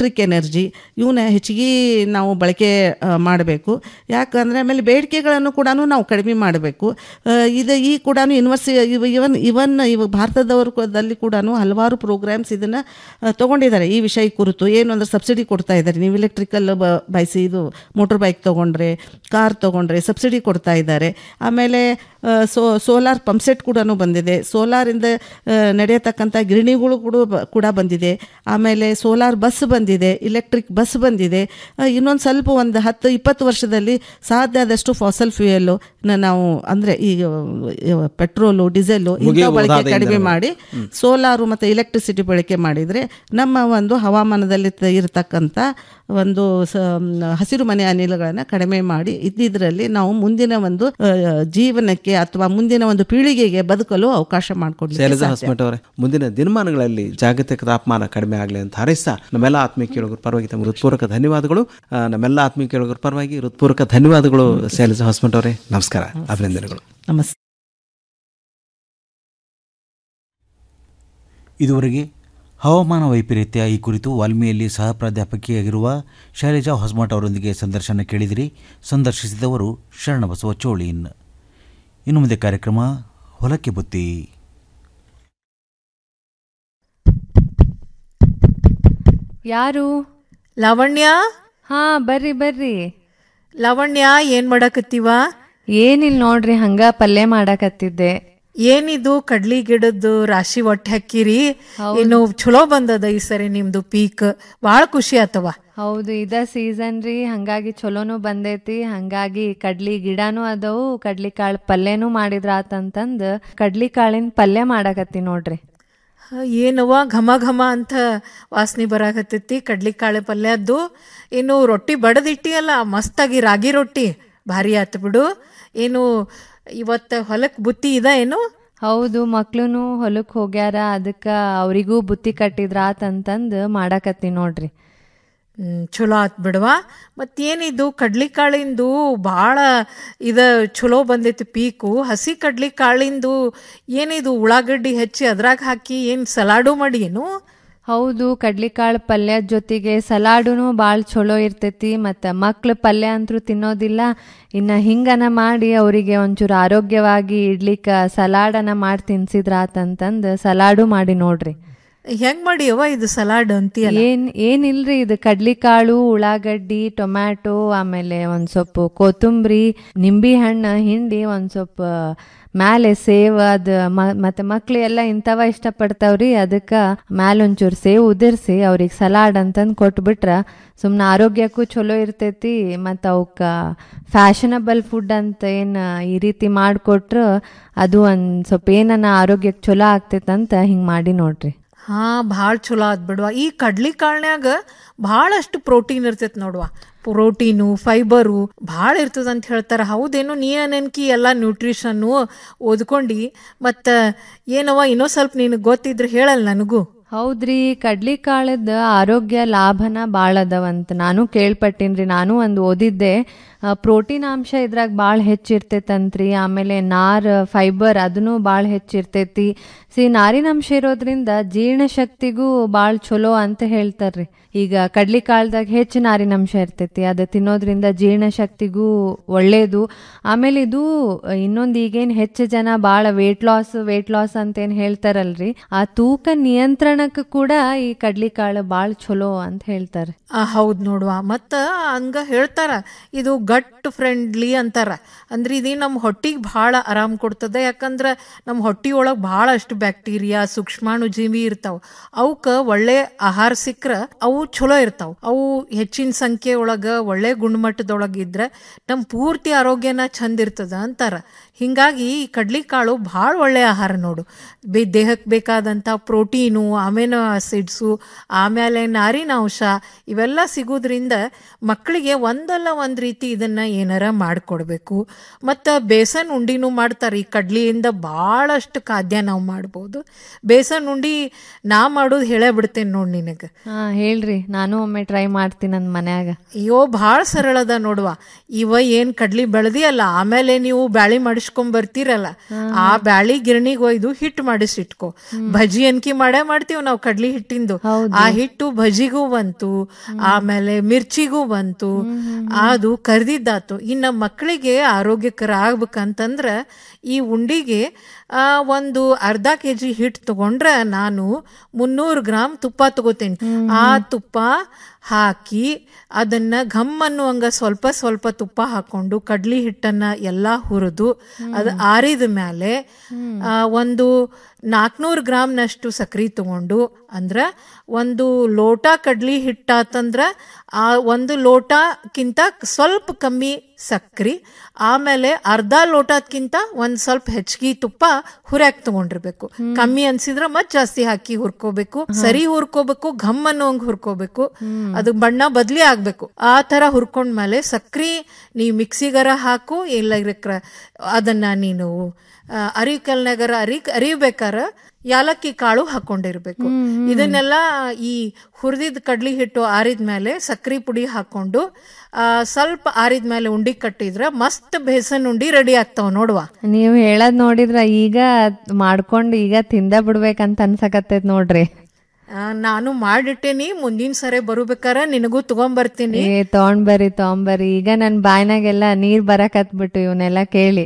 ಎನರ್ಜಿ ಇವನ್ನ ಹೆಚ್ಚಿಗೆ ನಾವು ಬಳಕೆ ಮಾಡಬೇಕು ಯಾಕಂದರೆ ಆಮೇಲೆ ಬೇಡಿಕೆಗಳನ್ನು ಕೂಡ ನಾವು ಕಡಿಮೆ ಮಾಡಬೇಕು ಇದು ಈ ಕೂಡ ಯೂನಿವರ್ಸಿ ಇವ ಇವನ್ ಇವನ್ ಇವ ಭಾರತದವ್ರದಲ್ಲಿ ಕೂಡ ಹಲವಾರು ಪ್ರೋಗ್ರಾಮ್ಸ್ ಇದನ್ನು ತೊಗೊಂಡಿದ್ದಾರೆ ಈ ವಿಷಯ ಕುರಿತು ಏನು ಅಂದರೆ ಸಬ್ಸಿಡಿ ಕೊಡ್ತಾ ಇದ್ದಾರೆ ನೀವು ಇಲೆಕ್ಟ್ರಿಕಲ್ ಬೈಸಿ ಇದು ಮೋಟ್ರ್ ಬೈಕ್ ತೊಗೊಂಡ್ರೆ ಕಾರ್ ತೊಗೊಂಡ್ರೆ ಸಬ್ಸಿಡಿ ಕೊಡ್ತಾ ಇದ್ದಾರೆ ಆಮೇಲೆ ಆ, ಸೋ ಸೋಲಾರ್ ಪಂಪ್ಸೆಟ್ ಕೂಡ ಬಂದಿದೆ ಸೋಲಾರಿಂದ ಆ, ನಡೆಯತಕ್ಕಂಥ ಗಿರಣಿಗಳು ಕೂಡ ಬ- ಕೂಡ ಬಂದಿದೆ ಆಮೇಲೆ ಸೋಲಾರ್ ಬಸ್ ಬಂದಿದೆ ಇಲೆಕ್ಟ್ರಿಕ್ ಬಸ್ ಬಂದಿದೆ ಇನ್ನೊಂದು ಸ್ವಲ್ಪ ಒಂದು ಹತ್ತು ಇಪ್ಪತ್ತು ವರ್ಷದಲ್ಲಿ ಸಾಧ್ಯ ಆದಷ್ಟು ಫಾಸಲ್ ಫ್ಯೂಯಲ್ಲು ನಾವು ಅಂದರೆ ಈಗ ಪೆಟ್ರೋಲು ಡೀಸೆಲ್ಲು ಇಂಥ ಮುಗಿಯಬಹುದಾದ ಬಳಕೆ ಕಡಿಮೆ ಇಂಧನ. ಮಾಡಿ ಸೋಲಾರು ಮತ್ತು ಎಲೆಕ್ಟ್ರಿಸಿಟಿ ಬಳಕೆ ಮಾಡಿದರೆ ನಮ್ಮ ಒಂದು ಹವಾಮಾನದಲ್ಲಿ ತ- ಇರತಕ್ಕಂಥ ಒಂದು ಸ ಹಸಿರು ಮನೆ ಅನಿಲಗಳನ್ನು ಕಡಿಮೆ ಮಾಡಿ ಇದ್ದಿದ್ರಲ್ಲಿ ನಾವು ಮುಂದಿನ ಒಂದು ಆ, ಜೀವನಕ್ಕೆ ಅಥವಾ ಮುಂದಿನ ಒಂದು ಪೀಳಿಗೆಗೆ ಬದುಕಲು ಅವಕಾಶ ಶೈಲಜಾ ಮಾಡಿಕೊಡ್ಲಿಕ್ಕೆ ಹಸ್ಮಟ್ ಅವರೇ ಮುಂದಿನ ದಿನಮಾನಗಳಲ್ಲಿ ಜಾಗತಿಕ ತಾಪಮಾನ ಕಡಿಮೆ ಆಗಲಿ ಅಂತ ಹಾರೈಸ್ತಾ ನಮ್ಮೆಲ್ಲ ಆತ್ಮೀಯ ಕೇಳುಗರ ಪರವಾಗಿ ತಮ್ಮ ಹೃತ್ಪೂರ್ವಕ ಧನ್ಯವಾದಗಳು ಆ, ನಮ್ಮೆಲ್ಲ ಆತ್ಮೀಯ ಕೇಳುಗರ ಪರವಾಗಿ ಹೃತ್ಪೂರ್ವಕ ಧನ್ಯವಾದಗಳು ಶೈಲಜಾ ಹಸ್ಮಟ್ ಅವರೇ ನಮಸ್ಕಾರ ಅಭಿನಂದನೆಗಳು ನಮಸ್ತೆ ಇದುವರೆಗೆ ಹವಾಮಾನ ವೈಪರೀತ್ಯ ಈ ಕುರಿತು ವಾಲ್ಮಿಯಲ್ಲಿ ಸಹ ಪ್ರಾಧ್ಯಾಪಕಿಯಾಗಿರುವ ಶೈಲಜಾ ಹೊಸಮಠ ಅವರೊಂದಿಗೆ ಸಂದರ್ಶನ ಕೇಳಿದಿರಿ ಸಂದರ್ಶಿಸಿದವರು ಶರಣಬಸವ ಚೋಳೀನ್ ಇನ್ನು ಮುಂದೆ ಕಾರ್ಯಕ್ರಮ ಹೊಲಕ್ಕೆ ಬುತ್ತಿ ಯಾರು ಲಾವಣ್ಯ ಹಾ ಬರ್ರಿ ಬರ್ರಿ ಲಾವಣ್ಯ ಏನ್ ಮಾಡಕತ್ತೀವ ಏನಿಲ್ಲ ನೋಡ್ರಿ ಹಂಗ ಪಲ್ಯ ಮಾಡಕತ್ತಿದ್ದೆ ಏನಿದು ಕಡ್ಲಿ ಗಿಡದ್ದು ರಾಶಿ ಒಟ್ಟೆ ಹಾಕಿರಿ ಇನ್ನು ಚಲೋ ಬಂದದ ಈ ಸರಿ ನಿಮ್ದು ಪೀಕ್ ಬಾಳ ಖುಷಿ ಆತವ ಹೌದು ಇದ ಸೀಸನ್ ರೀ ಹಂಗಾಗಿ ಚಲೋನು ಬಂದೈತಿ ಹಂಗಾಗಿ ಕಡ್ಲಿ ಗಿಡನೂ ಅದಾವು ಕಡ್ಲಿ ಕಾಳು ಪಲ್ಯನೂ ಮಾಡಿದ್ರ ಆತಂತಂದ್ ಕಡ್ಲಿ ಕಾಳಿನ ಪಲ್ಯ ಮಾಡಕತ್ತಿ ನೋಡ್ರಿ ಏನವ್ವ ಘಮ ಘಮ ಅಂತ ವಾಸನೆ ಬರಾಕತ್ತೈತಿ ಕಡ್ಲಿ ಕಾಳೆ ಪಲ್ಯದ್ದು ಇನ್ನು ರೊಟ್ಟಿ ಬಡದಿಟ್ಟಿಯಲ್ಲ ಮಸ್ತಾಗಿ ರಾಗಿ ರೊಟ್ಟಿ ಭಾರಿ ಆತು ಬಿಡು ಏನು ಇವತ್ತು ಹೊಲಕ್ ಬುತ್ತಿ ಇದ ಏನು ಹೌದು ಮಕ್ಳುನು ಹೊಲಕ್ ಹೋಗ್ಯಾರ ಅದಕ್ಕ ಅವರಿಗೂ ಬುತ್ತಿ ಕಟ್ಟಿದ್ರ ಆತಂತಂದ್ ಮಾಡಕತ್ತಿ ನೋಡ್ರಿ ಹ್ಮ್, ಚಲೋ ಆತ್ ಬಿಡವಾ ಮತ್ತೇನಿದು ಕಡ್ಲಿ ಕಾಳಿಂದು ಭಾಳ ಇದ ಚಲೋ ಬಂದೈತಿ ಪೀಕು ಹಸಿ ಕಡ್ಲಿ ಕಾಳಿಂದು ಏನಿದು ಉಳ್ಳಾಗಡ್ಡಿ ಹೆಚ್ಚಿ ಅದ್ರಾಗ ಹಾಕಿ ಏನು ಸಲಾಡು ಮಾಡಿ ಏನು ಹೌದು ಕಡ್ಲಿಕಾಳು ಪಲ್ಯದ ಜೊತೆಗೆ ಸಲಾಡುನು ಭಾಳ ಚಲೋ ಇರ್ತೈತಿ ಮತ್ತು ಮಕ್ಳು ಪಲ್ಯ ಅಂತೂ ತಿನ್ನೋದಿಲ್ಲ ಇನ್ನು ಹಿಂಗನ ಮಾಡಿ ಅವರಿಗೆ ಒಂಚೂರು ಆರೋಗ್ಯವಾಗಿ ಇಡ್ಲಿಕ್ಕೆ ಸಲಾಡನ ಮಾಡಿ ತಿನ್ಸಿದ್ರ ಆತಂತಂದು ಸಲಾಡು ಮಾಡಿ ನೋಡ್ರಿ ಹೆಂಗ್ ಮಾಡಿಯವ ಇದು ಸಲಾಡ್ ಅಂತೀಯಲ್ಲ ಏನ್ ಏನಿಲ್ರಿ ಇದು ಕಡ್ಲಿಕಾಳು ಉಳ್ಳಾಗಡ್ಡಿ ಟೊಮ್ಯಾಟೊ ಆಮೇಲೆ ಒಂದ್ ಸ್ವಲ್ಪ ಕೊತ್ತಂಬರಿ ನಿಂಬೆ ಹಣ್ಣು ಹಿಂಡಿ ಒಂದ್ ಸ್ವಲ್ಪ ಮ್ಯಾಲೆ ಸೇವ್ ಅದ್ ಮ- ಮತ್ತೆ ಮಕ್ಳು ಎಲ್ಲ ಇಂಥವ ಇಷ್ಟಪಡ್ತಾವ್ರಿ ಅದಕ್ಕ ಮ್ಯಾಲ ಒಂಚೂರು ಸೇವ್ ಉದಿರ್ಸಿ ಅವ್ರಿಗೆ ಸಲಾಡ್ ಅಂತಂದ್ ಕೊಟ್ಬಿಟ್ರ ಸುಮ್ನೆ ಆರೋಗ್ಯಕ್ಕೂ ಚಲೋ ಇರ್ತೈತಿ ಮತ್ತು ಅವಕ್ಕ ಫ್ಯಾಷನಬಲ್ ಫುಡ್ ಅಂತ ಏನು ಈ ರೀತಿ ಮಾಡಿಕೊಟ್ರು ಅದು ಒಂದು ಸ್ವಲ್ಪ ಏನನ ಆರೋಗ್ಯಕ್ಕೆ ಚಲೋ ಆಗ್ತೈತಂತ ಹಿಂಗೆ ಮಾಡಿ ನೋಡ್ರಿ ಹಾ ಭಾಳ ಚಲೋ ಆತ್ ಬಿಡ್ವಾ ಈ ಕಡ್ಲಿ ಕಾಳ್ನ್ಯಾಗ ಭಾಳಷ್ಟು ಪ್ರೋಟೀನ್ ಇರ್ತೈತಿ ನೋಡ್ವಾ ಪ್ರೋಟೀನು ಫೈಬರು ಭಾಳ ಇರ್ತದ ಅಂತ ಹೇಳ್ತಾರ ಹೌದೇನು ನೀ ನೆನ್ಕಿ ಎಲ್ಲ ನ್ಯೂಟ್ರಿಷನ್ನು ಓದ್ಕೊಂಡಿ ಮತ್ತು ಏನವ ಇನ್ನೂ ಸ್ವಲ್ಪ ನಿನಗೆ ಗೊತ್ತಿದ್ರೆ ಹೇಳಲ್ಲ ನನಗೂ ಹೌದ್ರಿ ಕಡ್ಲಿ ಕಾಳದ ಆರೋಗ್ಯ ಲಾಭನ ಭಾಳ ಅದಾವಂತ ನಾನು ಕೇಳ್ಪಟ್ಟೀನ್ರಿ ನಾನು ಒಂದು ಓದಿದ್ದೆ ಪ್ರೋಟೀನ್ ಅಂಶ ಇದ್ರಾಗ ಭಾಳ ಹೆಚ್ಚಿರ್ತೈತಂತ್ರಿ ಆಮೇಲೆ ನಾರ್ ಫೈಬರ್ ಅದನ್ನು ಭಾಳ ಹೆಚ್ಚಿರ್ತೈತಿ ಸಿ ನಾರಿನಂಶ ಇರೋದ್ರಿಂದ ಜೀರ್ಣಶಕ್ತಿಗೂ ಭಾಳ ಚಲೋ ಅಂತ ಹೇಳ್ತಾರ್ರಿ ಈಗ ಕಡ್ಲಿ ಕಾಳ್ದಾಗ ಹೆಚ್ಚು ನಾರಿನಂಶ ಇರ್ತೈತಿ ಅದು ತಿನ್ನೋದ್ರಿಂದ ಜೀರ್ಣಶಕ್ತಿಗೂ ಒಳ್ಳೇದು ಆಮೇಲೆ ಇದು ಇನ್ನೊಂದು ಈಗೇನು ಹೆಚ್ಚು ಜನ ಭಾಳ ವೇಟ್ ಲಾಸ್ ವೇಟ್ ಲಾಸ್ ಅಂತ ಏನು ಹೇಳ್ತಾರಲ್ರಿ ಆ ತೂಕ ನಿಯಂತ್ರಣಕ್ಕೆ ಕೂಡ ಈ ಕಡ್ಲಿ ಕಾಳು ಭಾಳ ಚಲೋ ಅಂತ ಹೇಳ್ತಾರೆ ಆ ಹೌದು ನೋಡುವ ಮತ್ತು ಹಂಗ ಹೇಳ್ತಾರ ಇದು ಗಟ್ ಫ್ರೆಂಡ್ಲಿ ಅಂತಾರ ಅಂದ್ರೆ ಇದು ನಮ್ಮ ಹೊಟ್ಟಿಗೆ ಭಾಳ ಆರಾಮ್ ಕೊಡ್ತದೆ ಯಾಕಂದ್ರೆ ನಮ್ಮ ಹೊಟ್ಟಿ ಒಳಗೆ ಭಾಳಷ್ಟು ಬ್ಯಾಕ್ಟೀರಿಯಾ ಸೂಕ್ಷ್ಮಾಣು ಜೀವಿ ಇರ್ತಾವ ಅವಕ್ಕೆ ಒಳ್ಳೆ ಆಹಾರ ಸಿಕ್ಕ್ರ ಅವು ಚಲೋ ಇರ್ತಾವ ಅವು ಹೆಚ್ಚಿನ ಸಂಖ್ಯೆ ಒಳಗ ಒಳ್ಳೆ ಗುಣಮಟ್ಟದೊಳಗೆ ಇದ್ರೆ ನಮ್ಮ ಪೂರ್ತಿ ಆರೋಗ್ಯನ ಚಂದ ಇರ್ತದ ಅಂತಾರ ಹಿಂಗಾಗಿ ಈ ಕಡ್ಲಿಕಾಳು ಭಾಳ ಒಳ್ಳೆ ಆಹಾರ ನೋಡು ಬೇ ದೇಹಕ್ಕೆ ಬೇಕಾದಂಥ ಪ್ರೋಟೀನು ಅಮೆನೋ ಆಸಿಡ್ಸು ಆಮೇಲೆ ನಾರಿನಾಂಶ ಇವೆಲ್ಲ ಸಿಗೋದ್ರಿಂದ ಮಕ್ಕಳಿಗೆ ಒಂದಲ್ಲ ಒಂದು ರೀತಿ ಇದನ್ನ ಏನಾರ ಮಾಡಿಕೊಡ್ಬೇಕು ಮತ್ತು ಬೇಸನ್ ಉಂಡಿನೂ ಮಾಡ್ತಾರೆ ಈ ಕಡ್ಲಿಯಿಂದ ಭಾಳಷ್ಟು ಖಾದ್ಯ ನಾವು ಮಾಡ್ಬೋದು ಬೇಸನ್ ಉಂಡಿ ನಾ ಮಾಡೋದು ಹೇಳೇ ಬಿಡ್ತೇನೆ ನೋಡಿ ನಿನಗೆ ಹಾ ಹೇಳ್ರಿ ಹೇಳ್ರಿ ನಾನು ಒಮ್ಮೆ ಟ್ರೈ ಮಾಡ್ತೀನಿ ನನ್ನ ಮನ್ಯಾಗ ಅಯ್ಯೋ ಭಾಳ ಸರಳ ಅದ ನೋಡುವ ಇವ ಏನ್ ಕಡ್ಲಿ ಬೆಳೆದಿಯಲ್ಲ ಆಮೇಲೆ ನೀವು ಬ್ಯಾಳಿ ಮಾಡಿಸ್ಕೊಂಡ್ ಬರ್ತೀರಲ್ಲ ಆ ಬ್ಯಾಳಿ ಗಿರಣಿಗೆ ಒಯ್ದು ಹಿಟ್ಟು ಮಾಡಿಸಿಟ್ಕೋ ಭಜಿ ಅನ್ಕಿ ಮಾಡೇ ಮಾಡ್ತೀವಿ ನಾವು ಕಡ್ಲಿ ಹಿಟ್ಟಿಂದು ಆ ಹಿಟ್ಟು ಭಜಿಗೂ ಬಂತು ಆಮೇಲೆ ಮಿರ್ಚಿಗೂ ಬಂತು ಅದು ಕರ್ದಿದ್ದಾತು ಇನ್ನ ಮಕ್ಕಳಿಗೆ ಆರೋಗ್ಯಕರ ಆಗ್ಬೇಕಂತಂದ್ರ ಈ ಉಂಡಿಗೆ ಆ, ಒಂದು ಅರ್ಧ ಕೆ ಜಿ ಹಿಟ್ಟು ತಗೊಂಡ್ರೆ ನಾನು ಮುನ್ನೂರು ಗ್ರಾಮ್ ತುಪ್ಪ ತಗೋತೀನಿ ಆ ತುಪ್ಪ ಹಾಕಿ ಅದನ್ನ ಘಮ್ ಅನ್ನುವಂಗ ಸ್ವಲ್ಪ ಸ್ವಲ್ಪ ತುಪ್ಪ ಹಾಕೊಂಡು ಕಡ್ಲಿ ಹಿಟ್ಟನ್ನ ಎಲ್ಲ ಹುರಿದು ಅದು ಆರಿದ ಮೇಲೆ ಆ, ಒಂದು ನಾಲ್ಕುನೂರು ಗ್ರಾಮ್ನಷ್ಟು ಸಕ್ರೆ ತಗೊಂಡು ಅಂದ್ರ ಒಂದು ಲೋಟ ಕಡ್ಲಿ ಹಿಟ್ಟಾತಂದ್ರ ಆ ಒಂದು ಲೋಟಕ್ಕಿಂತ ಸ್ವಲ್ಪ ಕಮ್ಮಿ ಸಕ್ರಿ ಆಮೇಲೆ ಅರ್ಧ ಲೋಟಕ್ಕಿಂತ ಒಂದ್ ಸ್ವಲ್ಪ ಹೆಚ್ಚಿಗೆ ತುಪ್ಪ ಹುರ್ಯಾಕ್ ತಗೊಂಡಿರ್ಬೇಕು ಕಮ್ಮಿ ಅನ್ಸಿದ್ರ ಮತ್ ಜಾಸ್ತಿ ಹಾಕಿ ಹುರ್ಕೋಬೇಕು ಸರಿ ಹುರ್ಕೋಬೇಕು ಘಮ್ ಅನ್ನೋಂಗ್ ಹುರ್ಕೋಬೇಕು ಅದು ಬಣ್ಣ ಬದ್ಲಿ ಆಗ್ಬೇಕು ಆ ತರ ಹುರ್ಕೊಂಡ್ಮೇಲೆ ಸಕ್ರಿ ನೀ ಮಿಕ್ಸಿಗರ ಹಾಕು ಇಲ್ಲ ಇರಕ್ರ ಅದನ್ನ ನೀನು ಆ, ಅರಿಕಲ್ನಾಗರ ಅರಿ ಅರಿಬೇಕಾರ ಯಾಲಕ್ಕಿ ಕಾಳು ಹಾಕೊಂಡಿರ್ಬೇಕು ಇದನ್ನೆಲ್ಲ ಈ ಹುರಿದಿದ್ ಕಡ್ಲಿ ಹಿಟ್ಟು ಆರಿದ್ಮೇಲೆ ಸಕ್ರಿ ಪುಡಿ ಹಾಕೊಂಡು ಆ, ಸ್ವಲ್ಪ ಆರಿದ್ಮೇಲೆ ಉಂಡಿ ಕಟ್ಟಿದ್ರ ಮಸ್ತ್ ಬೇಸನ್ ಉಂಡಿ ರೆಡಿ ಆಗ್ತಾವ ನೋಡುವ ನೀವು ಹೇಳದ್ ನೋಡಿದ್ರ ಈಗ ಮಾಡ್ಕೊಂಡು ಈಗ ತಿಂದ ಬಿಡ್ಬೇಕಂತ ಅನ್ಸಕತ್ತೈತ್ ನೋಡ್ರಿ ಆ, ನಾನು ಮಾಡಿಟ್ಟೇನಿ ಮುಂದಿನ ಸರಿ ಬರುಬೇಕಾರ ನಿನಗೂ ತಗೊಂಬರ್ತೀನಿ ಏ ತಗೊಂಡ್ಬರ್ರಿ ತಗೊಂಬರ್ರಿ ಈಗ ನನ್ ಬಾಯ್ನಾಗೆಲ್ಲ ನೀರ್ ಬರಕತ್ಬಿಟ್ಟು ಇವನ್ನೆಲ್ಲ ಕೇಳಿ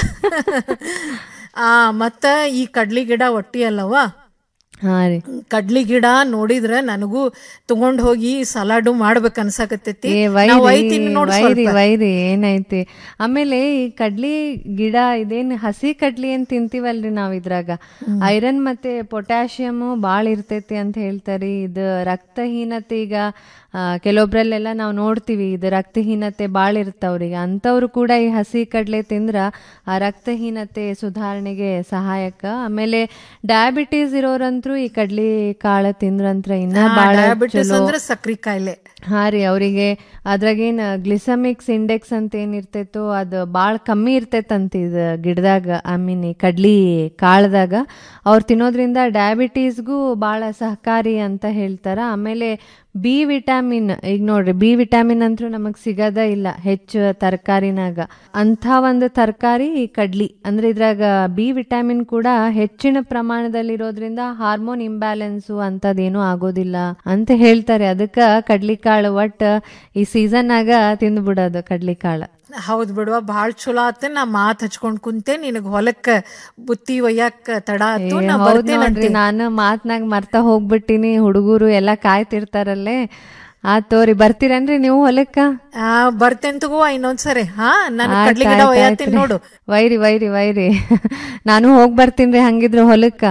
ಆ ಮತ್ತ ಈ ಕಡ್ಲಿ ಗಿಡ ಒಟ್ಟಿ ಅಲ್ಲವಾ ಹಾ ರೀ ಕಡ್ಲಿ ಗಿಡ ನೋಡಿದ್ರ ನನಗೂ ತಗೊಂಡ್ ಹೋಗಿ ಸಲಾಡು ಮಾಡ್ಬೇಕ ಅನ್ಸಕತ್ತೈತಿ ಏ ನಾವ್ ವೈರಿ ಒಯ್ತೀನಿ ನೋಡ್ ವೈರಿ ಸ್ವಲ್ಪ. ವೈರಿ ಏನೈತಿ ಆಮೇಲೆ ಈ ಕಡ್ಲಿ ಗಿಡ ಇದೇನ್ ಹಸಿ ಕಡ್ಲಿ ಏನ್ ತಿಂತೀವಲ್ರಿ ನಾವ್ ಇದ್ರಾಗ ಐರನ್ ಮತ್ತೆ ಪೊಟ್ಯಾಷಿಯಮ್ ಬಾಳ ಇರ್ತೈತಿ ಅಂತ ಹೇಳ್ತಾರಿ ಇದು ರಕ್ತಹೀನತೆ ಈಗ ಆ, ಕೆಲವೊಬ್ರಲ್ಲೆಲ್ಲ ನಾವು ನೋಡ್ತೀವಿ ಇದು ರಕ್ತಹೀನತೆ ಬಾಳ ಇರ್ತಾವ್ರಿಗೆ ಅಂಥವ್ರು ಕೂಡ ಈ ಹಸಿ ಕಡ್ಲೆ ತಿಂದ್ರ ಆ ರಕ್ತಹೀನತೆ ಸುಧಾರಣೆಗೆ ಸಹಾಯಕ ಆಮೇಲೆ ಡಯಾಬಿಟೀಸ್ ಇರೋರಂತ್ರು ಈ ಕಡ್ಲಿ ಕಾಳು ತಿಂದ್ರಂತ್ರ ಇನ್ನ ಹಾ, ಬಾಳ ಡಯಾಬಿಟಿಸ್ ಚಲೋ ಅಂದ್ರೆ ಸಕ್ರಿ ಕಾಯಿಲೆ ಹಾ ರೀ ಅವರಿಗೆ ಅದ್ರಾಗೇನ್ ಗ್ಲಿಸಮಿಕ್ಸ್ ಇಂಡೆಕ್ಸ್ ಅಂತ ಏನ್ ಇರ್ತೈತೋ ಅದು ಭಾಳ ಕಮ್ಮಿ ಇರ್ತೈತಂತ ಇದು ಗಿಡದಾಗ ಐ ಮೀನ್ ಈ ಕಡ್ಲಿ ಕಾಳ್ದಾಗ ಅವ್ರು ತಿನ್ನೋದ್ರಿಂದ ಡಯಾಬಿಟೀಸ್ಗೂ ಭಾಳ ಸಹಕಾರಿ ಅಂತ ಹೇಳ್ತಾರ ಆಮೇಲೆ ಬಿ ವಿಟಾಮಿನ್ ಈಗ ನೋಡ್ರಿ ಬಿ ವಿಟಾಮಿನ್ ಅಂತೂ ನಮಗ್ ಸಿಗದ ಇಲ್ಲ ಹೆಚ್ಚು ತರಕಾರಿನಾಗ ಅಂಥ ಒಂದು ತರಕಾರಿ ಕಡ್ಲಿ ಅಂದ್ರೆ ಇದ್ರಾಗ ಬಿ ವಿಟಾಮಿನ್ ಕೂಡ ಹೆಚ್ಚಿನ ಪ್ರಮಾಣದಲ್ಲಿರೋದ್ರಿಂದ ಹಾರ್ಮೋನ್ ಇಂಬ್ಯಾಲೆನ್ಸು ಅಂತದೇನು ಆಗೋದಿಲ್ಲ ಅಂತ ಹೇಳ್ತಾರೆ ಅದಕ್ಕ ಕಡ್ಲಿಕಾಳು ಒಟ್ಟ ಈ ಸೀಸನ್ನಾಗ ತಿಂದ್ಬಿಡೋದು ಕಡ್ಲಿಕಾಳು ಹೌದ್ ಬಿಡುವ ಬಾಳ್ ಚಲೋ ಆತ ನಾ ಮಾತ್ ಹಚ್ಕೊಂಡ್ ಕುಂತೆ ನಿನಗ್ ಹೊಲಕ್ಕ ಬುತ್ತಿ ಒಯ್ಯಾಕ ತಡ ಆತು ಏ, ನಾ ಹೌದ್ ನೋಡ್ರಿ ಬರ್ತೇನಂತೆ ನಾನು ಮಾತ್ನಾಗ ಮರ್ತಾ ಹೋಗ್ಬಿಟ್ಟಿನಿ ಹುಡುಗರು ಎಲ್ಲ ಕಾಯ್ತಿರ್ತಾರಲ್ಲೇ ಆ ತೋರಿ ಬರ್ತೀರೇನ್ರಿ ನೀವು ಹೊಲಕ್ಕ ಆ ಬರ್ತೇನ್ ತಗೋ ಇನ್ನೊಂದ್ಸರಿ ಹಾ ನಾನು ಆಯ್ತ್ ಕಡ್ಲಿ ಗಿಡ ಆಯ್ತ್ ಒಯ್ಯಾತೀನಿ ಆಯ್ತ್ರಿ. ನೋಡು ವೈರಿ ವೈರಿ ವೈರಿ ನಾನು ಹೋಗ್ ಬರ್ತೀನ್ರಿ ಹಂಗಿದ್ರು ಹೊಲಕ್ಕ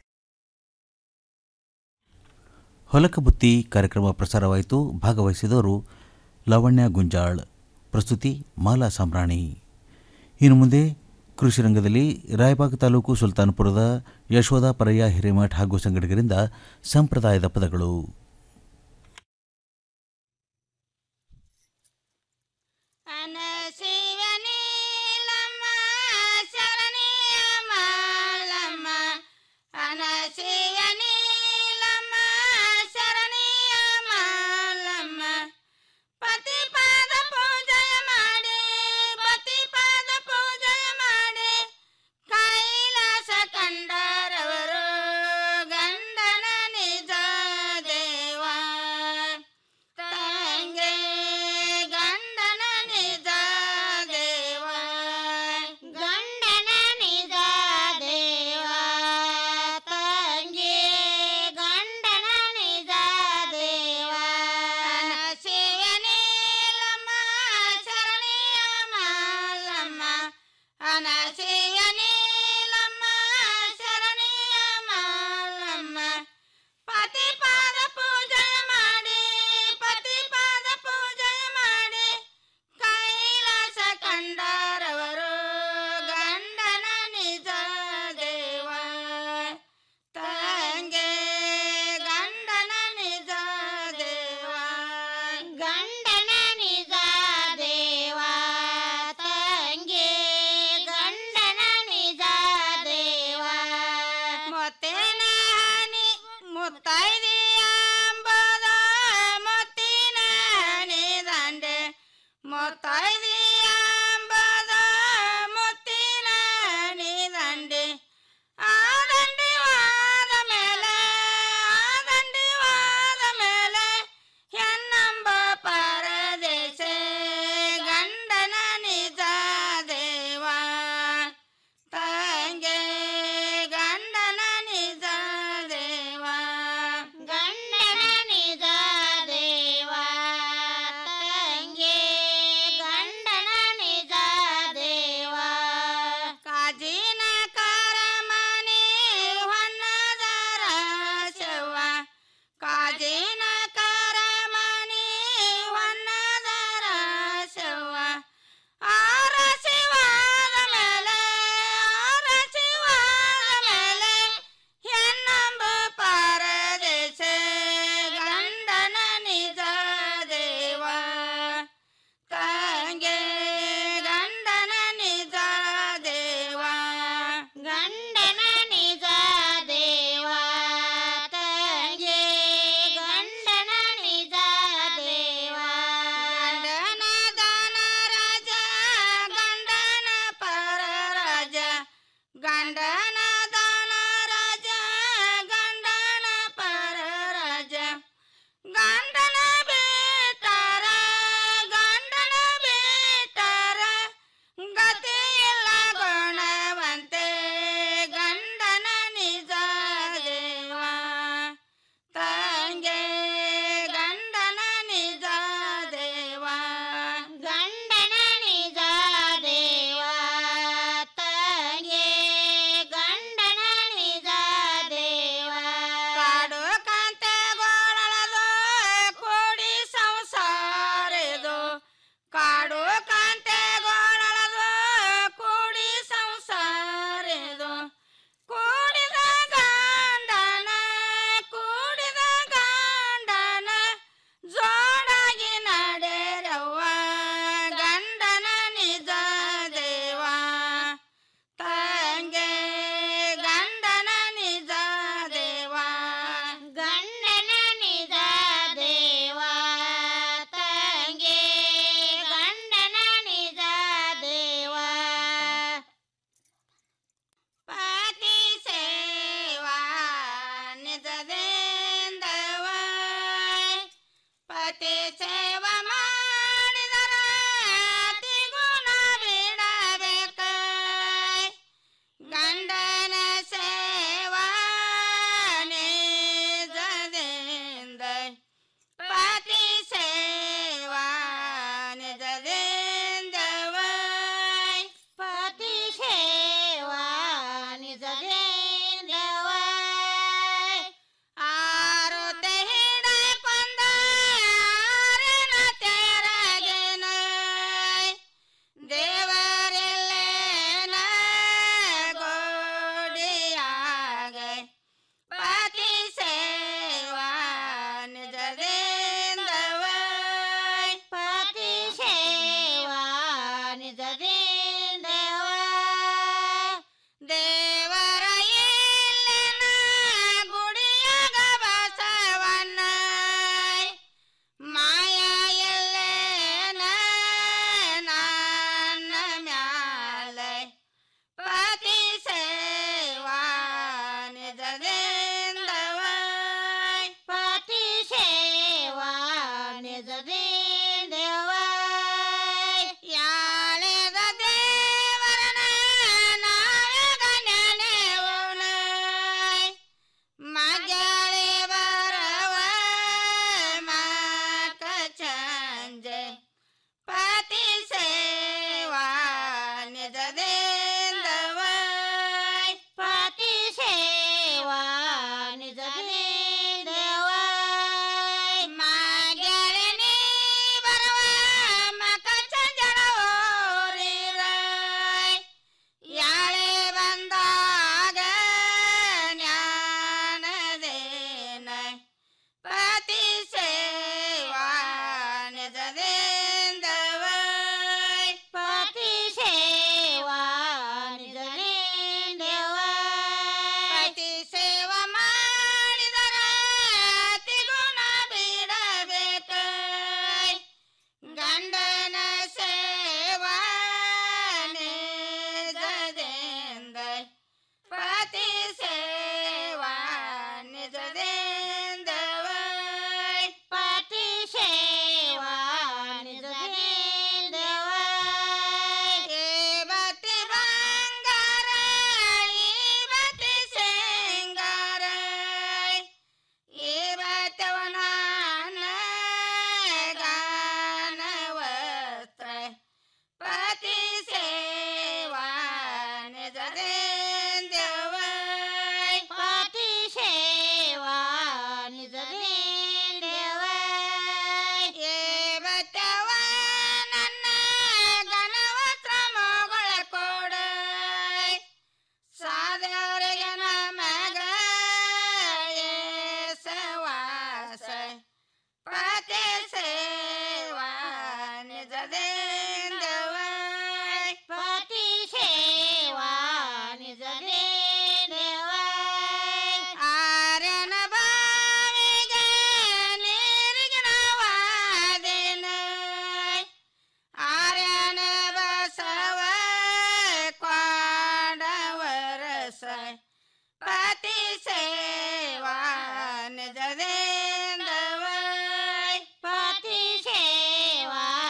ಹೊಲಕ ಬುತ್ತಿ ಕಾರ್ಯಕ್ರಮ ಪ್ರಸಾರವಾಯಿತು ಭಾಗವಹಿಸಿದವರು ಲಾವಣ್ಯ ಗುಂಜಾಳ್ ಪ್ರಸ್ತುತಿ ಮಾಲಾ ಸಾಂಬ್ರಾಣಿ ಇನ್ನು ಮುಂದೆ ಕೃಷಿ ರಂಗದಲ್ಲಿ ರಾಯಬಾಗ್ ತಾಲೂಕು ಸುಲ್ತಾನ್ಪುರದ ಯಶೋಧ ಪರಯ್ಯ ಹಿರೇಮಠ್ ಹಾಗೂ ಸಂಗಡಿಗರಿಂದ ಸಂಪ್ರದಾಯದ ಪದಗಳು ಅನ